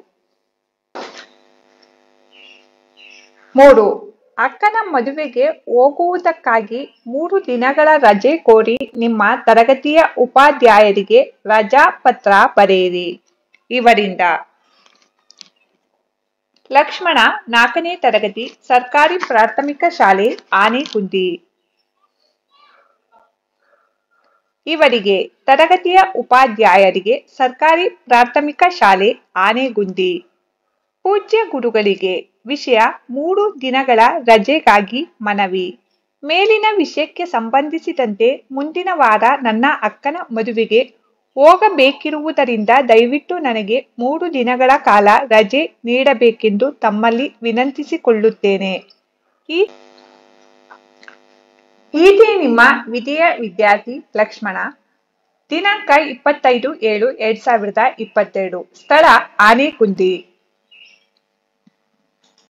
ಮೂರು ಅಕ್ಕನ ಮದುವೆಗೆ ಹೋಗುವುದಕ್ಕಾಗಿ ಮೂರು ದಿನಗಳ ರಜೆ ಕೋರಿ ನಿಮ್ಮ ತರಗತಿಯ ಉಪಾಧ್ಯಾಯರಿಗೆ ರಜಾ ಪತ್ರ ಬರೆಯಿರಿ ಇವರಿಂದ ಲಕ್ಷ್ಮಣ ನಾಲ್ಕನೇ ತರಗತಿ ಸರ್ಕಾರಿ ಪ್ರಾಥಮಿಕ ಶಾಲೆ ಆನೆಗುಂದಿ ಇವರಿಗೆ ತರಗತಿಯ ಉಪಾಧ್ಯಾಯರಿಗೆ ಸರ್ಕಾರಿ ಪ್ರಾಥಮಿಕ ಶಾಲೆ ಆನೆಗುಂದಿ ಪೂಜ್ಯ ಗುರುಗಳಿಗೆ ವಿಷಯ ಮೂರು ದಿನಗಳ ರಜೆಗಾಗಿ ಮನವಿ ಮೇಲಿನ ವಿಷಯಕ್ಕೆ ಸಂಬಂಧಿಸಿದಂತೆ ಮುಂದಿನ ವಾರ ನನ್ನ ಅಕ್ಕನ ಮದುವೆಗೆ ಹೋಗಬೇಕಿರುವುದರಿಂದ ದಯವಿಟ್ಟು ನನಗೆ ಮೂರು ದಿನಗಳ ಕಾಲ ರಜೆ ನೀಡಬೇಕೆಂದು ತಮ್ಮಲ್ಲಿ ವಿನಂತಿಸಿಕೊಳ್ಳುತ್ತೇನೆ ಈ ಈದೇ ನಿಮ್ಮ ವಿಧಿಯ ವಿದ್ಯಾರ್ಥಿ ಲಕ್ಷ್ಮಣ ದಿನಾಂಕ ಇಪ್ಪತ್ತೈದು ಏಳು ಎರಡ್ ಸಾವಿರದ ಇಪ್ಪತ್ತೆರಡು ಸ್ಥಳ ಆನೆಗುಂದಿ